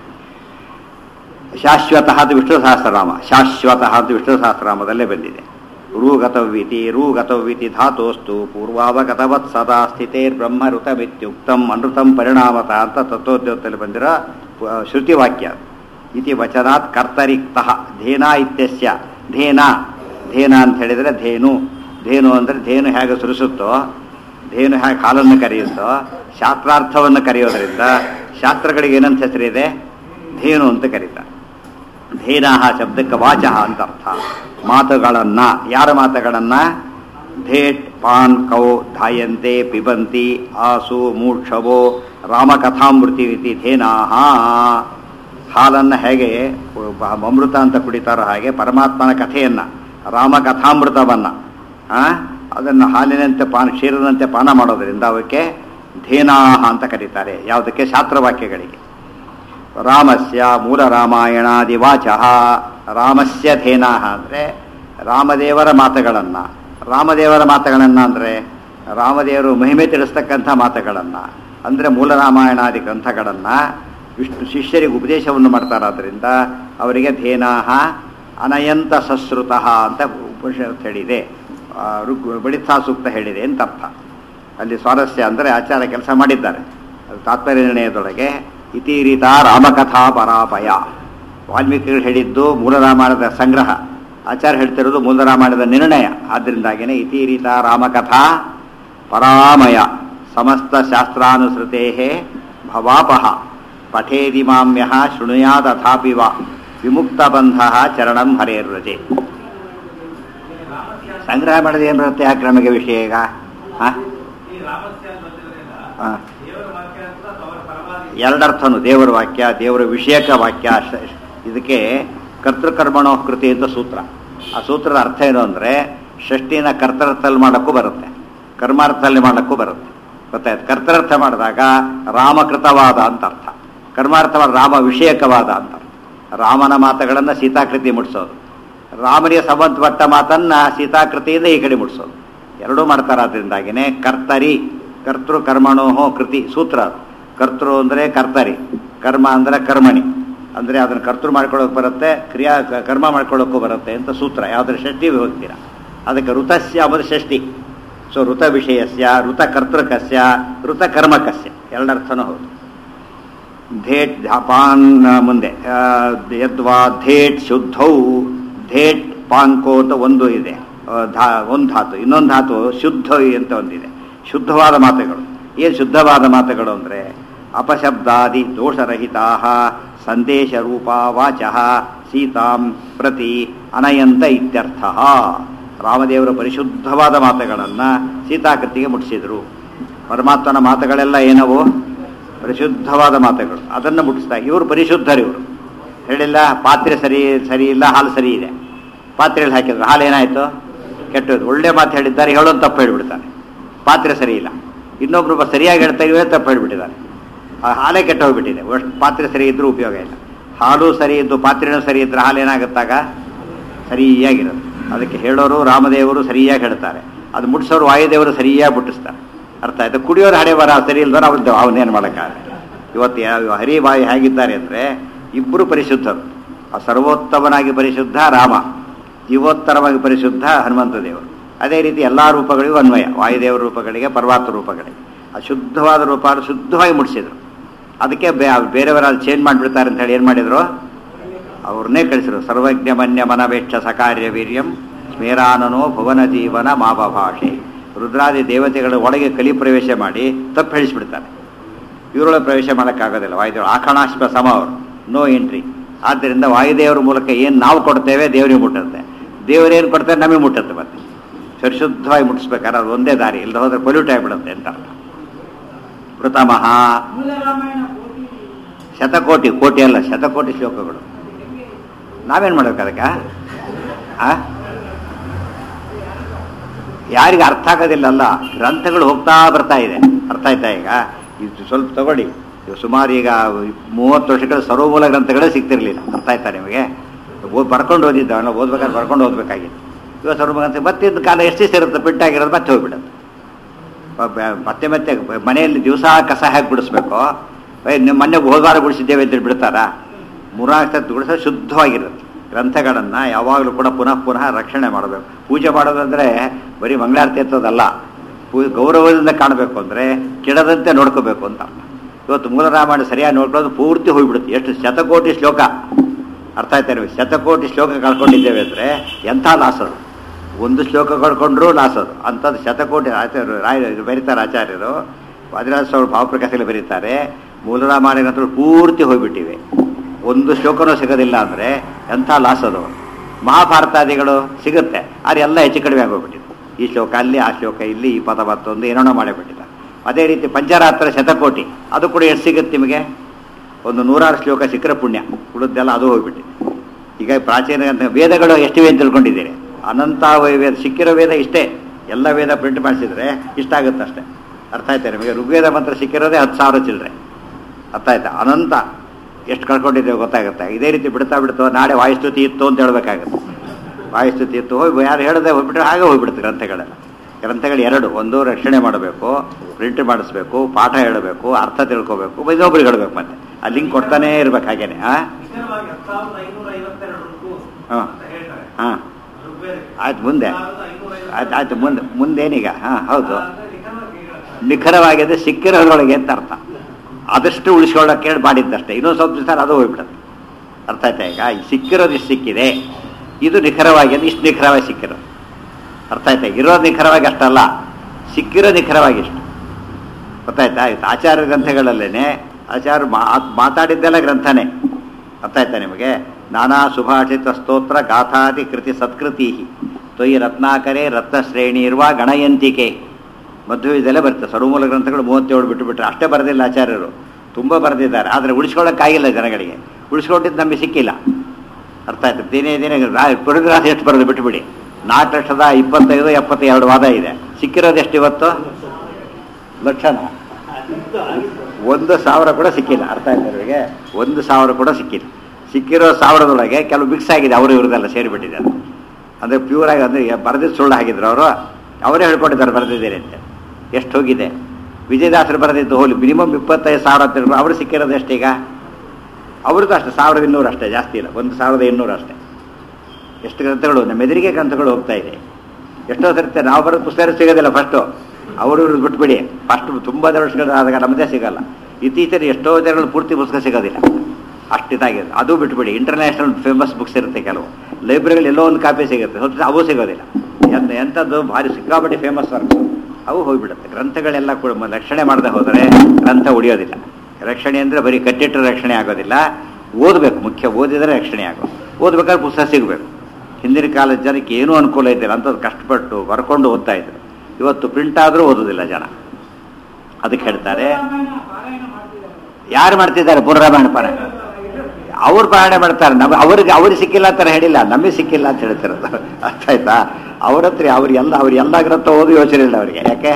ಶಾಶ್ವತಃ ಅದು ವಿಷ್ಣು ಸಹಸ್ರನಾಮ ಶಾಶ್ವತಃ ಅದು ವಿಷ್ಣು ಸಹಸ್ರನಾಮದಲ್ಲೇ ಬಂದಿದೆ ರೂಗತವ್ವಿತಿ ರೂಗತವ್ವಿತಿ ಧಾತೋಸ್ತು ಪೂರ್ವಾವಗತವತ್ ಸದಾ ಸ್ಥಿತೇರ್ ಬ್ರಹ್ಮ ಋತಮಿತ್ಯುಕ್ತಂ ಅನೃತಂ ಪರಿಣಾಮತ ಅಂತ ತತ್ವೋದ್ಯೋಗದಲ್ಲಿ ಬಂದಿರೋ ಆ, ಶ್ರುತಿವಾಕ್ಯ ಇತಿ ವಚನಾತ್ ಕರ್ತರಿಕ್ತಃ ಧೇನಾ ಇತ್ಯಸ್ಯ ಧೇನಾ ಧೇನ ಅಂತ ಹೇಳಿದರೆ ಧೇನು ಧೇನು ಅಂದರೆ ಧೇನು ಹೇಗೆ ಸುರಿಸುತ್ತೋ ಧೇನು ಹೇಗೆ ಹಾಲನ್ನು ಕರೆಯುತ್ತೋ ಶಾಸ್ತ್ರಾರ್ಥವನ್ನು ಕರೆಯೋದರಿಂದ ಶಾಸ್ತ್ರಗಳಿಗೆ ಏನಂತ ಹೆಸರಿದೆ ಧೇನು ಅಂತ ಕರೀತಾರೆ ಧೇನಃ ಶಬ್ದಕ್ಕೆ ವಾಚಃ ಅಂತ ಅರ್ಥ ಮಾತುಗಳನ್ನ ಯಾರ ಮಾತುಗಳನ್ನ ಧೇಟ್ ಪಾನ್ ಕೌ ಧಾಯಂತೆ ಪಿಬಂತಿ ಆಸು ಮೂಕ್ಷವೋ ರಾಮಕಥಾಮೃತಿ ಇತಿ ಧೇನಾಹ ಹಾಲನ್ನು ಹೇಗೆ ಬ- ಅಮೃತ ಅಂತ ಕುಡಿತಾರೋ ಹಾಗೆ ಪರಮಾತ್ಮನ ಕಥೆಯನ್ನ ರಾಮಕಥಾಮೃತವನ್ನ ಆ, ಅದನ್ನು ಹಾಲಿನಂತೆ ಪಾನ ಕ್ಷೀರದಂತೆ ಪಾನ ಮಾಡೋದರಿಂದ ಅವಕ್ಕೆ ಧೇನಾಹ ಅಂತ ಕರೀತಾರೆ ಯಾವುದಕ್ಕೆ ಶಾಸ್ತ್ರವಾಕ್ಯಗಳಿಗೆ ರಾಮಸ್ಯ ಮೂಲ ರಾಮಾಯಣಾದಿವಾಚ ರಾಮಸ್ಯ ಧೇನಾಹ ಅಂದರೆ ರಾಮದೇವರ ಮಾತುಗಳನ್ನು ರಾಮದೇವರ ಮಾತುಗಳನ್ನು ಅಂದರೆ ರಾಮದೇವರು ಮಹಿಮೆ ತಿಳಿಸ್ತಕ್ಕಂಥ ಮಾತುಗಳನ್ನು ಅಂದರೆ ಮೂಲ ರಾಮಾಯಣಾದಿ ಗ್ರಂಥಗಳನ್ನು ವಿಷ್ಣು ಶಿಷ್ಯರಿಗೆ ಉಪದೇಶವನ್ನು ಮಾಡ್ತಾರಾದ್ರಿಂದ ಅವರಿಗೆ ಧೇನಾಹ ಅನಯಂತ ಸಶ್ರುತಃ ಅಂತ ಉಪನಿಷತ್ ಹೇಳಿದೆ ಆ, ಋಗ್ ಬಳಿತಾ ಸೂಕ್ತ ಹೇಳಿದೆ ಅಂತ ಅರ್ಥ ಅಲ್ಲಿ ಸ್ವಾರಸ್ಯ ಅಂದರೆ ಆಚಾರ ಕೆಲಸ ಮಾಡಿದ್ದಾರೆ ಅದು ತಾತ್ಪರ್ಯ ನಿರ್ಣಯದೊಳಗೆ ಇತಿರೀತ ರಾಮಕಥಾ ಪರಾಪಯ ವಾಲ್ಮೀಕಿಗಳು ಹೇಳಿದ್ದು ಮೂಲ ರಾಮಾಯಣದ ಸಂಗ್ರಹ ಆಚಾರ್ಯ ಹೇಳ್ತಿರೋದು ಮೂಲ ರಾಮಾಯಣದ ನಿರ್ಣಯ ಆದ್ದರಿಂದಾಗಿನೇ ಇತಿರೀತ ರಾಮಕಥಾ ಪರಾಮಯ ಸಮಸ್ತ ಶಾಸ್ತ್ರಾನುಸೃತೆ ಭವಾಪಹ ಪಠೇದಿ ಮಾಮ್ಯ ಶೃಣುಯಾದಥಾಪಿ ವಾ ವಿಮುಕ್ತ ಬಂಧ ಚರಣಂ ಹರೇರ್ವ್ರಜೆ ಸಂಗ್ರಹ ಮಾಡಿದ ಏನು ಬರುತ್ತೆ ಯಾಕೆ ನಮಗೆ ವಿಷಯ ಈಗ ಹಾಂ ಈ ರಾಮಸ್ಯ ಅಂತ ಬಂದಿರೋದ್ರಿಂದ ಹಾಂ ದೇವರ ವಾಕ್ಯ ಅಂತ ಅವರ ಪರವಾಗಿ ಎರಡರ್ಥನು ದೇವರ ವಾಕ್ಯ ದೇವರ ವಿಷಯಕ ವಾಕ್ಯ ಶ- ಇದಕ್ಕೆ ಕರ್ತೃಕರ್ಮಣೋ ಕೃತಿ ಅಂತ ಸೂತ್ರ ಆ ಸೂತ್ರದ ಅರ್ಥ ಏನು ಅಂದರೆ ಷಷ್ಟಿನ ಕರ್ತರ್ಥಲ್ಲಿ ಮಾಡೋಕ್ಕೂ ಬರುತ್ತೆ ಕರ್ಮಾರ್ಥದಲ್ಲಿ ಮಾಡಕ್ಕೂ ಬರುತ್ತೆ ಗೊತ್ತಾಯ್ತು ಕರ್ತರರ್ಥ ಮಾಡಿದಾಗ ರಾಮಕೃತವಾದ ಅಂತ ಅರ್ಥ ಕರ್ಮಾರ್ಥ ಮಾಡಿ ರಾಮ ವಿಷಯಕವಾದ ಅಂತ ಅರ್ಥ. ರಾಮನ ಮಾತುಗಳನ್ನು ಸೀತಾಕೃತಿ ಮುಟ್ಸೋದು ರಾಮನಿಗೆ ಸಂಬಂಧಪಟ್ಟ ಮಾತನ್ನ ಸೀತಾಕೃತಿಯಿಂದ ಈ ಕಡೆ ಮುಟ್ಸೋದು ಎರಡೂ ಮಾಡ್ತಾರೆ ಅದರಿಂದಾಗಿನೇ ಕರ್ತರಿ ಕರ್ತೃ ಕರ್ಮಣೋಹೋ ಕೃತಿ ಸೂತ್ರ ಅದು. ಕರ್ತೃ ಅಂದರೆ ಕರ್ತರಿ ಕರ್ಮ ಅಂದರೆ ಕರ್ಮಣಿ ಅಂದರೆ ಅದನ್ನು ಕರ್ತೃ ಮಾಡ್ಕೊಳ್ಳೋಕೆ ಬರುತ್ತೆ ಕ್ರಿಯಾ ಕ- ಕರ್ಮ ಮಾಡ್ಕೊಳ್ಳೋಕ್ಕೂ ಬರುತ್ತೆ ಅಂತ ಸೂತ್ರ ಯಾವುದ್ರ ಷಷ್ಠಿ ಹೋಗ್ತೀರ ಅದಕ್ಕೆ ಋತಸ್ಯ ಅಂಬುದು ಷಷ್ಠಿ ಸೊ ಋತ ವಿಷಯಸ್ಯ ಋತ ಕರ್ತೃಕಸ್ಯ ಋತ ಕರ್ಮಕಸ್ಯ ಎರಡರ್ಥನೂ ಹೌದು ಧೇಟ್ ಧಾಪಾನ್ ಮುಂದೆ ಆ, ಯದ್ವಾ ಧೇಟ್ ಶುದ್ಧೌ ಧೇಟ್ ಪಾಂಕೋ ಅಂತ ಒಂದು ಇದೆ ಆ, ಧಾ ಒಂದು ಧಾತು ಇನ್ನೊಂದು ಧಾತು ಶುದ್ಧ ಅಂತ ಒಂದಿದೆ ಶುದ್ಧವಾದ ಮಾತುಗಳು ಏನು ಶುದ್ಧವಾದ ಮಾತುಗಳು ಅಂದರೆ ಅಪಶಬ್ದಾದಿ ದೋಷರಹಿತಾ ಸಂದೇಶ ರೂಪ ವಾಚ ಸೀತಾಂ ಪ್ರತಿ ಅನಯಂತ ಇತ್ಯರ್ಥ ರಾಮದೇವರ ಪರಿಶುದ್ಧವಾದ ಮಾತುಗಳನ್ನು ಸೀತಾಕೃತಿಗೆ ಮುಟ್ಟಿಸಿದರು ಪರಮಾತ್ಮನ ಮಾತುಗಳೆಲ್ಲ ಏನವು ಪರಿಶುದ್ಧವಾದ ಮಾತುಗಳು ಅದನ್ನು ಮುಟ್ಟಿಸ್ತಾ ಇವರು ಪರಿಶುದ್ಧರು ಇವರು ಹೇಳಿಲ್ಲ ಪಾತ್ರೆ ಸರಿ ಸರಿ ಇಲ್ಲ ಹಾಲು ಸರಿ ಇದೆ ಪಾತ್ರೆಯಲ್ಲಿ ಹಾಕಿದ್ರು ಹಾಲು ಏನಾಯಿತು ಕೆಟ್ಟದ್ದು ಒಳ್ಳೆ ಮಾತು ಹೇಳಿದ್ದಾರೆ ಹೇಳೋದು ತಪ್ಪು ಹೇಳಿಬಿಡ್ತಾನೆ ಪಾತ್ರೆ ಸರಿ ಇಲ್ಲ ಇನ್ನೊಬ್ರು ಒಬ್ಬ ಸರಿಯಾಗಿ ಹೇಳ್ತಾ ಇವೇ ತಪ್ಪು ಹೇಳಿಬಿಟ್ಟಿದ್ದಾರೆ ಆ ಹಾಲೇ ಕೆಟ್ಟು ಹೋಗ್ಬಿಟ್ಟಿದೆ ಅಷ್ಟು ಪಾತ್ರೆ ಸರಿ ಇದ್ರೂ ಉಪಯೋಗ ಇಲ್ಲ ಹಾಲು ಸರಿ ಇದ್ದು ಪಾತ್ರೆನೂ ಸರಿ ಇದ್ರೆ ಹಾಲು ಏನಾಗುತ್ತಾಗ ಸರಿಯಾಗಿರೋದು ಅದಕ್ಕೆ ಹೇಳೋರು ರಾಮದೇವರು ಸರಿಯಾಗಿ ಹೇಳ್ತಾರೆ ಅದು ಮುಟ್ಸೋರು ವಾಯುದೇವರು ಸರಿಯಾಗಿ ಮುಟ್ಟಿಸ್ತಾರೆ ಅರ್ಥ ಆಯ್ತು ಕುಡಿಯೋರು ಹಣೆ ಬರ ಸರಿ ಇಲ್ದವ್ರು ಅವನು ಅವನೇನು ಮಾಡೋಕ್ಕಾಗಲ್ಲ ಇವತ್ತು ಯಾವ ಹರಿವಾಯು ಹೇಗಿದ್ದಾರೆ ಅಂದರೆ ಇಬ್ಬರು ಪರಿಶುದ್ಧರು ಆ ಸರ್ವೋತ್ತಮನಾಗಿ ಪರಿಶುದ್ಧ ರಾಮ ಜೀವೋತ್ತರವಾಗಿ ಪರಿಶುದ್ಧ ಹನುಮಂತ ದೇವರು ಅದೇ ರೀತಿ ಎಲ್ಲ ರೂಪಗಳಿಗೂ ಅನ್ವಯ ವಾಯುದೇವರ ರೂಪಗಳಿಗೆ ಪರ್ವತ ರೂಪಗಳಿಗೆ ಆ ಶುದ್ಧವಾದ ರೂಪ ಶುದ್ಧವಾಗಿ ಮುಟ್ಟಿಸಿದ್ರು ಅದಕ್ಕೆ ಬೇ ಬೇರೆಯವರ ಚೇಂಜ್ ಮಾಡಿಬಿಡ್ತಾರೆ ಅಂತ ಹೇಳಿ ಏನು ಮಾಡಿದ್ರು ಅವ್ರನ್ನೇ ಕಳಿಸಿದ್ರು ಸರ್ವಜ್ಞ ಮನ್ಯ ಮನವೇಕ್ಷ ಸಕಾರ್ಯ ವೀರ್ಯಂ ಸ್ಮೇರಾನನೋ ಭುವನ ಜೀವನ ಮಾವ ಭಾಷೆ ರುದ್ರಾದಿ ದೇವತೆಗಳ ಒಳಗೆ ಕಲಿ ಪ್ರವೇಶ ಮಾಡಿ ತಪ್ಪು ಹೇಳಿಸ್ಬಿಡ್ತಾರೆ ಇವರೊಳಗೆ ಪ್ರವೇಶ ಮಾಡೋಕ್ಕಾಗೋದಿಲ್ಲ ವಾಯುದೇವರು ಆಕಣಾಶ್ಪ ಸಮ ಅವರು ನೋ ಎಂಟ್ರಿ ಆದ್ದರಿಂದ ವಾಯುದೇವರ ಮೂಲಕ ಏನು ನಾವು ಕೊಡ್ತೇವೆ ದೇವರಿಗೆ ಮುಟ್ಟುತ್ತೆ ದೇವರೇನು ಕೊಡ್ತಾರೆ ನಮಗೆ ಮುಟ್ಟುತ್ತೆ ಮತ್ತೆ ಪರಿಶುದ್ಧವಾಗಿ ಮುಟ್ಟಿಸ್ಬೇಕಾದ್ರೆ ಅದು ಒಂದೇ ದಾರಿ ಇಲ್ಲದ ಹೋದ್ರೆ ಪೊಲ್ಯೂಟ್ ಆಗಿಬಿಡುತ್ತೆ ಅಂತ ಅರ್ಥ ಪ್ರಥಮಃ ಮೂಲ ರಾಮಾಯಣ ಕೋಟಿ ಶತಕೋಟಿ ಕೋಟಿ ಅಲ್ಲ ಶತಕೋಟಿ ಶ್ಲೋಕಗಳು ನಾವೇನು ಮಾಡ್ಬೇಕು ಅದಕ್ಕೆ ಆ? ಯಾರಿಗೆ ಅರ್ಥ ಆಗೋದಿಲ್ಲಲ್ಲ ಗ್ರಂಥಗಳು ಹೋಗ್ತಾ ಬರ್ತಾ ಇದೆ ಅರ್ಥ ಆಯ್ತಾ ಈಗ ಇದು ಸ್ವಲ್ಪ ತಗೊಳ್ಳಿ ಇವು ಸುಮಾರು ಈಗ ಮೂವತ್ತು ವರ್ಷಗಳ ಸರ್ವಮೂಲ ಗ್ರಂಥಗಳೇ ಸಿಗ್ತಿರ್ಲಿಲ್ಲ ಅರ್ಥ ಆಯ್ತಾ ನಿಮಗೆ ಓದ್ ಬರ್ಕೊಂಡು ಓದಿದ್ದಾವಲ್ಲ ಓದ್ಬೇಕಾದ್ರೆ ಬರ್ಕೊಂಡು ಓದಬೇಕಾಗಿತ್ತು ಇವಾಗ ಸರ್ವಮೂಲ ಗ್ರಂಥ ಮತ್ತೆ ಇದ್ದ ಕಾಲ ಎಷ್ಟು ದಿವಸ ಇರುತ್ತೆ ಬಿಟ್ಟಾಗಿರೋದು ಮತ್ತೆ ಹೋಗ್ಬಿಡುತ್ತೆ ಬ- ಬ- ಮತ್ತೆ ಮತ್ತೆ ಮನೆಯಲ್ಲಿ ದಿವಸ ಕಸ ಹಾಕಿ ಬಿಡಿಸ್ಬೇಕು ಏ, ನಿಮ್ಮ ಮೊನ್ನೆ ಹೋದ್ವಾರ ಗುಡಿಸಿದ್ದೇವೆ ಅಂತ ಬಿಡ್ತಾರಾ ಮೂರ್ನಾಲ್ಕು ಸತಿ ಗುಡಿಸೋ ಶುದ್ಧವಾಗಿರುತ್ತೆ ಗ್ರಂಥಗಳನ್ನು ಯಾವಾಗಲೂ ಕೂಡ ಪುನಃ ಪುನಃ ರಕ್ಷಣೆ ಮಾಡಬೇಕು ಪೂಜೆ ಮಾಡೋದಂದ್ರೆ ಬರೀ ಮಂಗಳಾರತಿ ಎತ್ತೋದಲ್ಲ ಪೂ ಗೌರವದಿಂದ ಕಾಣಬೇಕು ಅಂದರೆ ಕೆಡದಂತೆ ನೋಡ್ಕೋಬೇಕು ಅಂತ ಅರ್ಥ. ಇವತ್ತು ಮೂಲ ರಾಮಾಯಣ ಸರಿಯಾಗಿ ನೋಡ್ಕೊಳ್ಳೋದು ಪೂರ್ತಿ ಹೋಗ್ಬಿಡುತ್ತೆ ಎಷ್ಟು ಶತಕೋಟಿ ಶ್ಲೋಕ ಅರ್ಥ ಆಯ್ತಾ ನಿಮಗೆ ಶತಕೋಟಿ ಶ್ಲೋಕ ಕಳ್ಕೊಂಡಿದ್ದೇವೆ ಅಂದರೆ ಎಂಥ ಲಾಸ್ ಅದು ಒಂದು ಶ್ಲೋಕ ಕಳ್ಕೊಂಡ್ರೂ ಲಾಸ್ ಅದು ಅಂಥದ್ದು ಶತಕೋಟಿ ಆಚಾರ್ಯರು ರಾಯ ಬರೀತಾರೆ ಆಚಾರ್ಯರು ಹದಿನಾರು ಸಾವಿರ ಭಾವಪ್ರಕಾಶಗಳು ಬರೀತಾರೆ ಮೂಲರಾಮಾಯಣಗಂತೂ ಪೂರ್ತಿ ಹೋಗ್ಬಿಟ್ಟಿವೆ ಒಂದು ಶ್ಲೋಕನೂ ಸಿಗೋದಿಲ್ಲ ಅಂದರೆ ಎಂಥ ಲಾಸ್ ಅದು ಮಹಾಭಾರತಾದಿಗಳು ಸಿಗುತ್ತೆ ಆದರೆ ಎಲ್ಲ ಹೆಚ್ಚು ಕಡಿಮೆ ಆಗೋಗ್ಬಿಟ್ಟಿದೆ ಈ ಶ್ಲೋಕ ಅಲ್ಲಿ ಆ ಶ್ಲೋಕ ಇಲ್ಲಿ ಈ ಪದ ಮತ್ತೊಂದು ಏನೇನೋ ಮಾಡಿಬಿಟ್ಟಿಲ್ಲ ಅದೇ ರೀತಿ ಪಂಚರಾತ್ರ ಶತಕೋಟಿ ಅದು ಕೂಡ ಎಷ್ಟು ಸಿಗುತ್ತೆ ನಿಮಗೆ ಒಂದು ನೂರಾರು ಶ್ಲೋಕ ಸಿಕ್ಕರೆ ಪುಣ್ಯ ಉಳಿದೆಲ್ಲ ಅದು ಹೋಗ್ಬಿಟ್ಟಿದೆ ಈಗ ಪ್ರಾಚೀನ ಗ್ರಂಥ- ವೇದಗಳು ಎಷ್ಟಿವೆ ಅಂತ ತಿಳ್ಕೊಂಡಿದ್ದೀರಿ ಅನಂತ ವೇದ ಸಿಕ್ಕಿರೋ ವೇದ ಇಷ್ಟೇ ಎಲ್ಲ ವೇದ ಪ್ರಿಂಟ್ ಮಾಡಿಸಿದ್ರೆ ಇಷ್ಟಾಗುತ್ತೆ ಅಷ್ಟೇ ಅರ್ಥ ಆಯ್ತಾ ನಿಮಗೆ ಋಗ್ವೇದ ಮಂತ್ರ ಸಿಕ್ಕಿರೋದೇ ಹತ್ತು ಸಾವಿರ ಚಿಲ್ಲರೆ ಅರ್ಥ ಆಯ್ತಾ ಅನಂತ ಎಷ್ಟು ಕಳ್ಕೊಂಡಿದ್ದೇವೆ ಗೊತ್ತಾಗುತ್ತೆ ಇದೇ ರೀತಿ ಬಿಡ್ತಾ ಬಿಡ್ತು ನಾಳೆ ವಾಯುಸ್ತುತಿ ಇತ್ತು ಅಂತ ಹೇಳ್ಬೇಕಾಗುತ್ತೆ ವಾಯುಸ್ತುತಿ ಇತ್ತು ಹೋಗಿ ಯಾರು ಹೇಳದೆ ಹೋಗ್ಬಿಟ್ರೆ ಹಾಗೆ ಹೋಗ್ಬಿಡುತ್ತೆ ಗ್ರಂಥಗಳೆಲ್ಲ ಗ್ರಂಥಗಳು ಎರಡು ಒಂದು ರಕ್ಷಣೆ ಮಾಡಬೇಕು ಪ್ರಿಂಟ್ ಮಾಡಿಸ್ಬೇಕು ಪಾಠ ಹೇಳಬೇಕು ಅರ್ಥ ತಿಳ್ಕೋಬೇಕು ಇನ್ನೊಬ್ರಿಗೆ ಹೇಳಬೇಕು ಮತ್ತೆ ಆ ಲಿಂಕ್ ಕೊಡ್ತಾನೇ ಇರ್ಬೇಕು ಹಾಗೇನೆ ಆ ನಿಖರವಾಗಿ ಹತ್ತು ಸಾವಿರದ ಐನೂರ ಐವತ್ತೆರಡು ಉಂಟು ಹಾ. ಅಂತ ಹೇಳ್ತಾರೆ ಹಾಂ ಋಗ್ವೇದಕ್ಕೆ. ಆಯ್ತು ಮುಂದೆ ಸಾವಿರದ ಐನೂರ ಆಯ್ತು ಆಯ್ತು ಮುಂದೆ ಮುಂದೇನೀಗ ಹಾಂ ಹೌದು ಅಂದ್ರೆ ನಿಖರವಾಗಿ ಹೇಳ್ತಾರೆ. ನಿಖರವಾಗಿದೆ ಸಿಕ್ಕಿರೋದ್ರೊಳಗೆ ಅಂತ ಅರ್ಥ ಆದಷ್ಟು ಉಳಿಸ್ಕೊಳ್ಳೋಕೆ ಹೇಳಿ ಮಾಡಿದ್ದಷ್ಟೇ ಇನ್ನೊಂದು ಸ್ವಲ್ಪ ದಿವಸ ಅದು ಹೋಗ್ಬಿಡುತ್ತೆ ಅರ್ಥ ಆಯ್ತಾ ಈಗ ಈ ಸಿಕ್ಕಿರೋದು ಇಷ್ಟು ಸಿಕ್ಕಿದೆ ಇದು ನಿಖರವಾಗಿದೆ ಇಷ್ಟು ನಿಖರವಾಗಿ ಸಿಕ್ಕಿರೋದು ಅರ್ಥ ಆಯ್ತಾ ಇರೋದು ನಿಖರವಾಗಿ ಅಷ್ಟಲ್ಲ ಸಿಕ್ಕಿರೋ ನಿಖರವಾಗಿ ಇಷ್ಟು ಗೊತ್ತಾಯ್ತಾ ಆಯ್ತು ಆಚಾರ್ಯ ಗ್ರಂಥಗಳಲ್ಲೇನೆ ಆಚಾರ್ಯ ಮಾ- ಮಾತಾಡಿದ್ದೆಲ್ಲ ಗ್ರಂಥನೇ ಅರ್ಥ ಆಯ್ತಾ ನಿಮಗೆ ನಾನಾ ಸುಭಾಷಿತ ಸ್ತೋತ್ರ ಗಾಥಾದಿ ಕೃತಿ ಸತ್ಕೃತಿ ತ್ವಯಿ ರತ್ನಾಕರೆ ರತ್ನಶ್ರೇಣಿ ಇರುವ ಗಣಯಂತಿಕೆ ಮಧ್ವಿದಲ್ಲೇ ಬರುತ್ತೆ ಸರ್ವಮೂಲ ಗ್ರಂಥಗಳು ಮೂವತ್ತೇಳು ಬಿಟ್ಟು ಬಿಟ್ಟರೆ ಅಷ್ಟೇ ಬರೆದಿಲ್ಲ ಆಚಾರ್ಯರು ತುಂಬ ಬರೆದಿದ್ದಾರೆ ಆದರೆ ಉಳಿಸ್ಕೊಳ್ಳೋಕ್ಕಾಗಿಲ್ಲ ಜನಗಳಿಗೆ ಉಳಿಸ್ಕೊಂಡಿದ್ದು ನಮಗೆ ಸಿಕ್ಕಿಲ್ಲ ಅರ್ಥ ಆಯ್ತು ದಿನೇ ದಿನೇ ರಾ- ಪುರಂದರದಾಸ ಎಷ್ಟು ಬರೆದು ಬಿಟ್ಟುಬಿಡಿ ನಾಲ್ಕು ಲಕ್ಷದ ಇಪ್ಪತ್ತೈದು ಎಪ್ಪತ್ತೆರಡು ವಾದ ಇದೆ ಸಿಕ್ಕಿರೋದು ಎಷ್ಟು ಇವತ್ತು ಲಕ್ಷಣ ಒಂದು ಸಾವಿರ ಕೂಡ ಸಿಕ್ಕಿಲ್ಲ ಅರ್ಥ ಆಯ್ತು ಅವರಿಗೆ ಒಂದು ಸಾವಿರ ಕೂಡ ಸಿಕ್ಕಿಲ್ಲ ಸಿಕ್ಕಿರೋ ಸಾವಿರದೊಳಗೆ ಕೆಲವು ಮಿಕ್ಸ್ ಆಗಿದೆ ಅವರು ಇವ್ರದ್ದೆಲ್ಲ ಸೇರಿಬಿಟ್ಟಿದ್ದಾರೆ ಅಂದರೆ ಪ್ಯೂರ್ ಆಗಿ ಅಂದರೆ ಬರೆದಿದ್ದು ಸುಳ್ಳು ಆಗಿದ್ರು ಅವರು ಅವರೇ ಹೇಳ್ಕೊಂಡಿದ್ದಾರೆ ಬರೆದಿದ್ದೀರಿ ಅಂತ ಎಷ್ಟು ಹೋಗಿದೆ ವಿಜಯದಾಸರು ಬರೆದಿದ್ದು ಹೋಲಿ ಮಿನಿಮಮ್ ಇಪ್ಪತ್ತೈದು ಸಾವಿರ ಅಂತ ಹೇಳ್ಕೊಂಡು ಅವರು ಸಿಕ್ಕಿರೋದು ಎಷ್ಟೀಗ ಅವ್ರದ್ದು ಅಷ್ಟೇ ಸಾವಿರದ ಇನ್ನೂರು ಅಷ್ಟೇ ಜಾಸ್ತಿ ಇಲ್ಲ ಒಂದು ಸಾವಿರದ ಇನ್ನೂರು ಅಷ್ಟೇ ಎಷ್ಟು ಗ್ರಂಥಗಳು ನಮ್ಮ ಎದುರಿಗೆ ಗ್ರಂಥಗಳು ಹೋಗ್ತಾ ಇದೆ ಎಷ್ಟೋ ಸರ್ತಿ ನಾವು ಬರೋದು ಪುಸ್ತಕ ಸಿಗೋದಿಲ್ಲ ಫಸ್ಟು ಅವರು ಇವ್ರದ್ದು ಬಿಟ್ಬಿಡಿ ಫಸ್ಟ್ ತುಂಬ ವರ್ಷಗಳು ಆದಾಗ ನಮ್ಮದೇ ಸಿಗಲ್ಲ ಇತ್ತೀಚೆಗೆ ಎಷ್ಟೋ ಜನಗಳು ಪೂರ್ತಿ ಪುಸ್ತಕ ಸಿಗೋದಿಲ್ಲ ಅಷ್ಟಿದಾಗಿದೆ ಅದು ಬಿಟ್ಬಿಡಿ ಇಂಟರ್ನ್ಯಾಷನಲ್ ಫೇಮಸ್ ಬುಕ್ಸ್ ಇರುತ್ತೆ ಕೆಲವು ಲೈಬ್ರರಿಗಳು ಎಲ್ಲೋ ಒಂದು ಕಾಪಿ ಸಿಗುತ್ತೆ ಸ್ವಲ್ಪ ಅವು ಸಿಗೋದಿಲ್ಲ ಎಂತ ಎಂಥದ್ದು ಭಾರಿ ಸಿಕ್ಕಾಪಟ್ಟೆ ಫೇಮಸ್ ವರ್ಕ್ ಅವು ಹೋಗ್ಬಿಡುತ್ತೆ ಗ್ರಂಥಗಳೆಲ್ಲ ಕೂಡ ಮ- ರಕ್ಷಣೆ ಮಾಡದೆ ಹೋದರೆ ಗ್ರಂಥ ಉಳಿಯೋದಿಲ್ಲ ರಕ್ಷಣೆ ಅಂದರೆ ಬರೀ ಕಟ್ಟಿಟ್ಟರೆ ರಕ್ಷಣೆ ಆಗೋದಿಲ್ಲ ಓದಬೇಕು ಮುಖ್ಯ ಓದಿದರೆ ರಕ್ಷಣೆ ಆಗೋದು ಓದ್ಬೇಕಾದ್ರೆ ಪುಸ್ತಕ ಸಿಗಬೇಕು ಹಿಂದಿನ ಕಾಲದ ಜನಕ್ಕೆ ಏನೂ ಅನುಕೂಲ ಇದ್ದಿಲ್ಲ ಅಂಥದ್ದು ಕಷ್ಟಪಟ್ಟು ಬರ್ಕೊಂಡು ಓದ್ತಾ ಇದ್ರು ಇವತ್ತು ಪ್ರಿಂಟ್ ಆದರೂ ಓದೋದಿಲ್ಲ ಜನ ಅದಕ್ಕೆ ಹೇಳ್ತಾರೆ ರಾಮಾಯಣ ಪಾರಾಯಣ ಮಾಡ್ತಿದ್ದಾರೆ ಯಾರು ಮಾಡ್ತಿದ್ದಾರೆ ಪುನರಾಮಾಯಣ ಪಾರಾಯಣ ಅವ್ರು ಪಾರಾಯಣ ಮಾಡ್ತಾರೆ ನಮ್ಮ ಅವ್ರಿಗೆ ಅವ್ರಿಗೆ ಸಿಕ್ಕಿಲ್ಲ ಅಂತ ಹೇಳಿಲ್ಲ ನಮಗೆ ಸಿಕ್ಕಿಲ್ಲ ಅಂತ ಹೇಳ್ತಿರೋದು ಅರ್ಥ ಆಯ್ತಾ ಅವ್ರ ಹತ್ರ ಅವ್ರಿಗೆಲ್ಲ ಅವ್ರು ಎಲ್ಲ ಗ್ರಂಥ ಓದು ಯೋಚನೆ ಇಲ್ಲ ಅವರಿಗೆ ಯಾಕೆ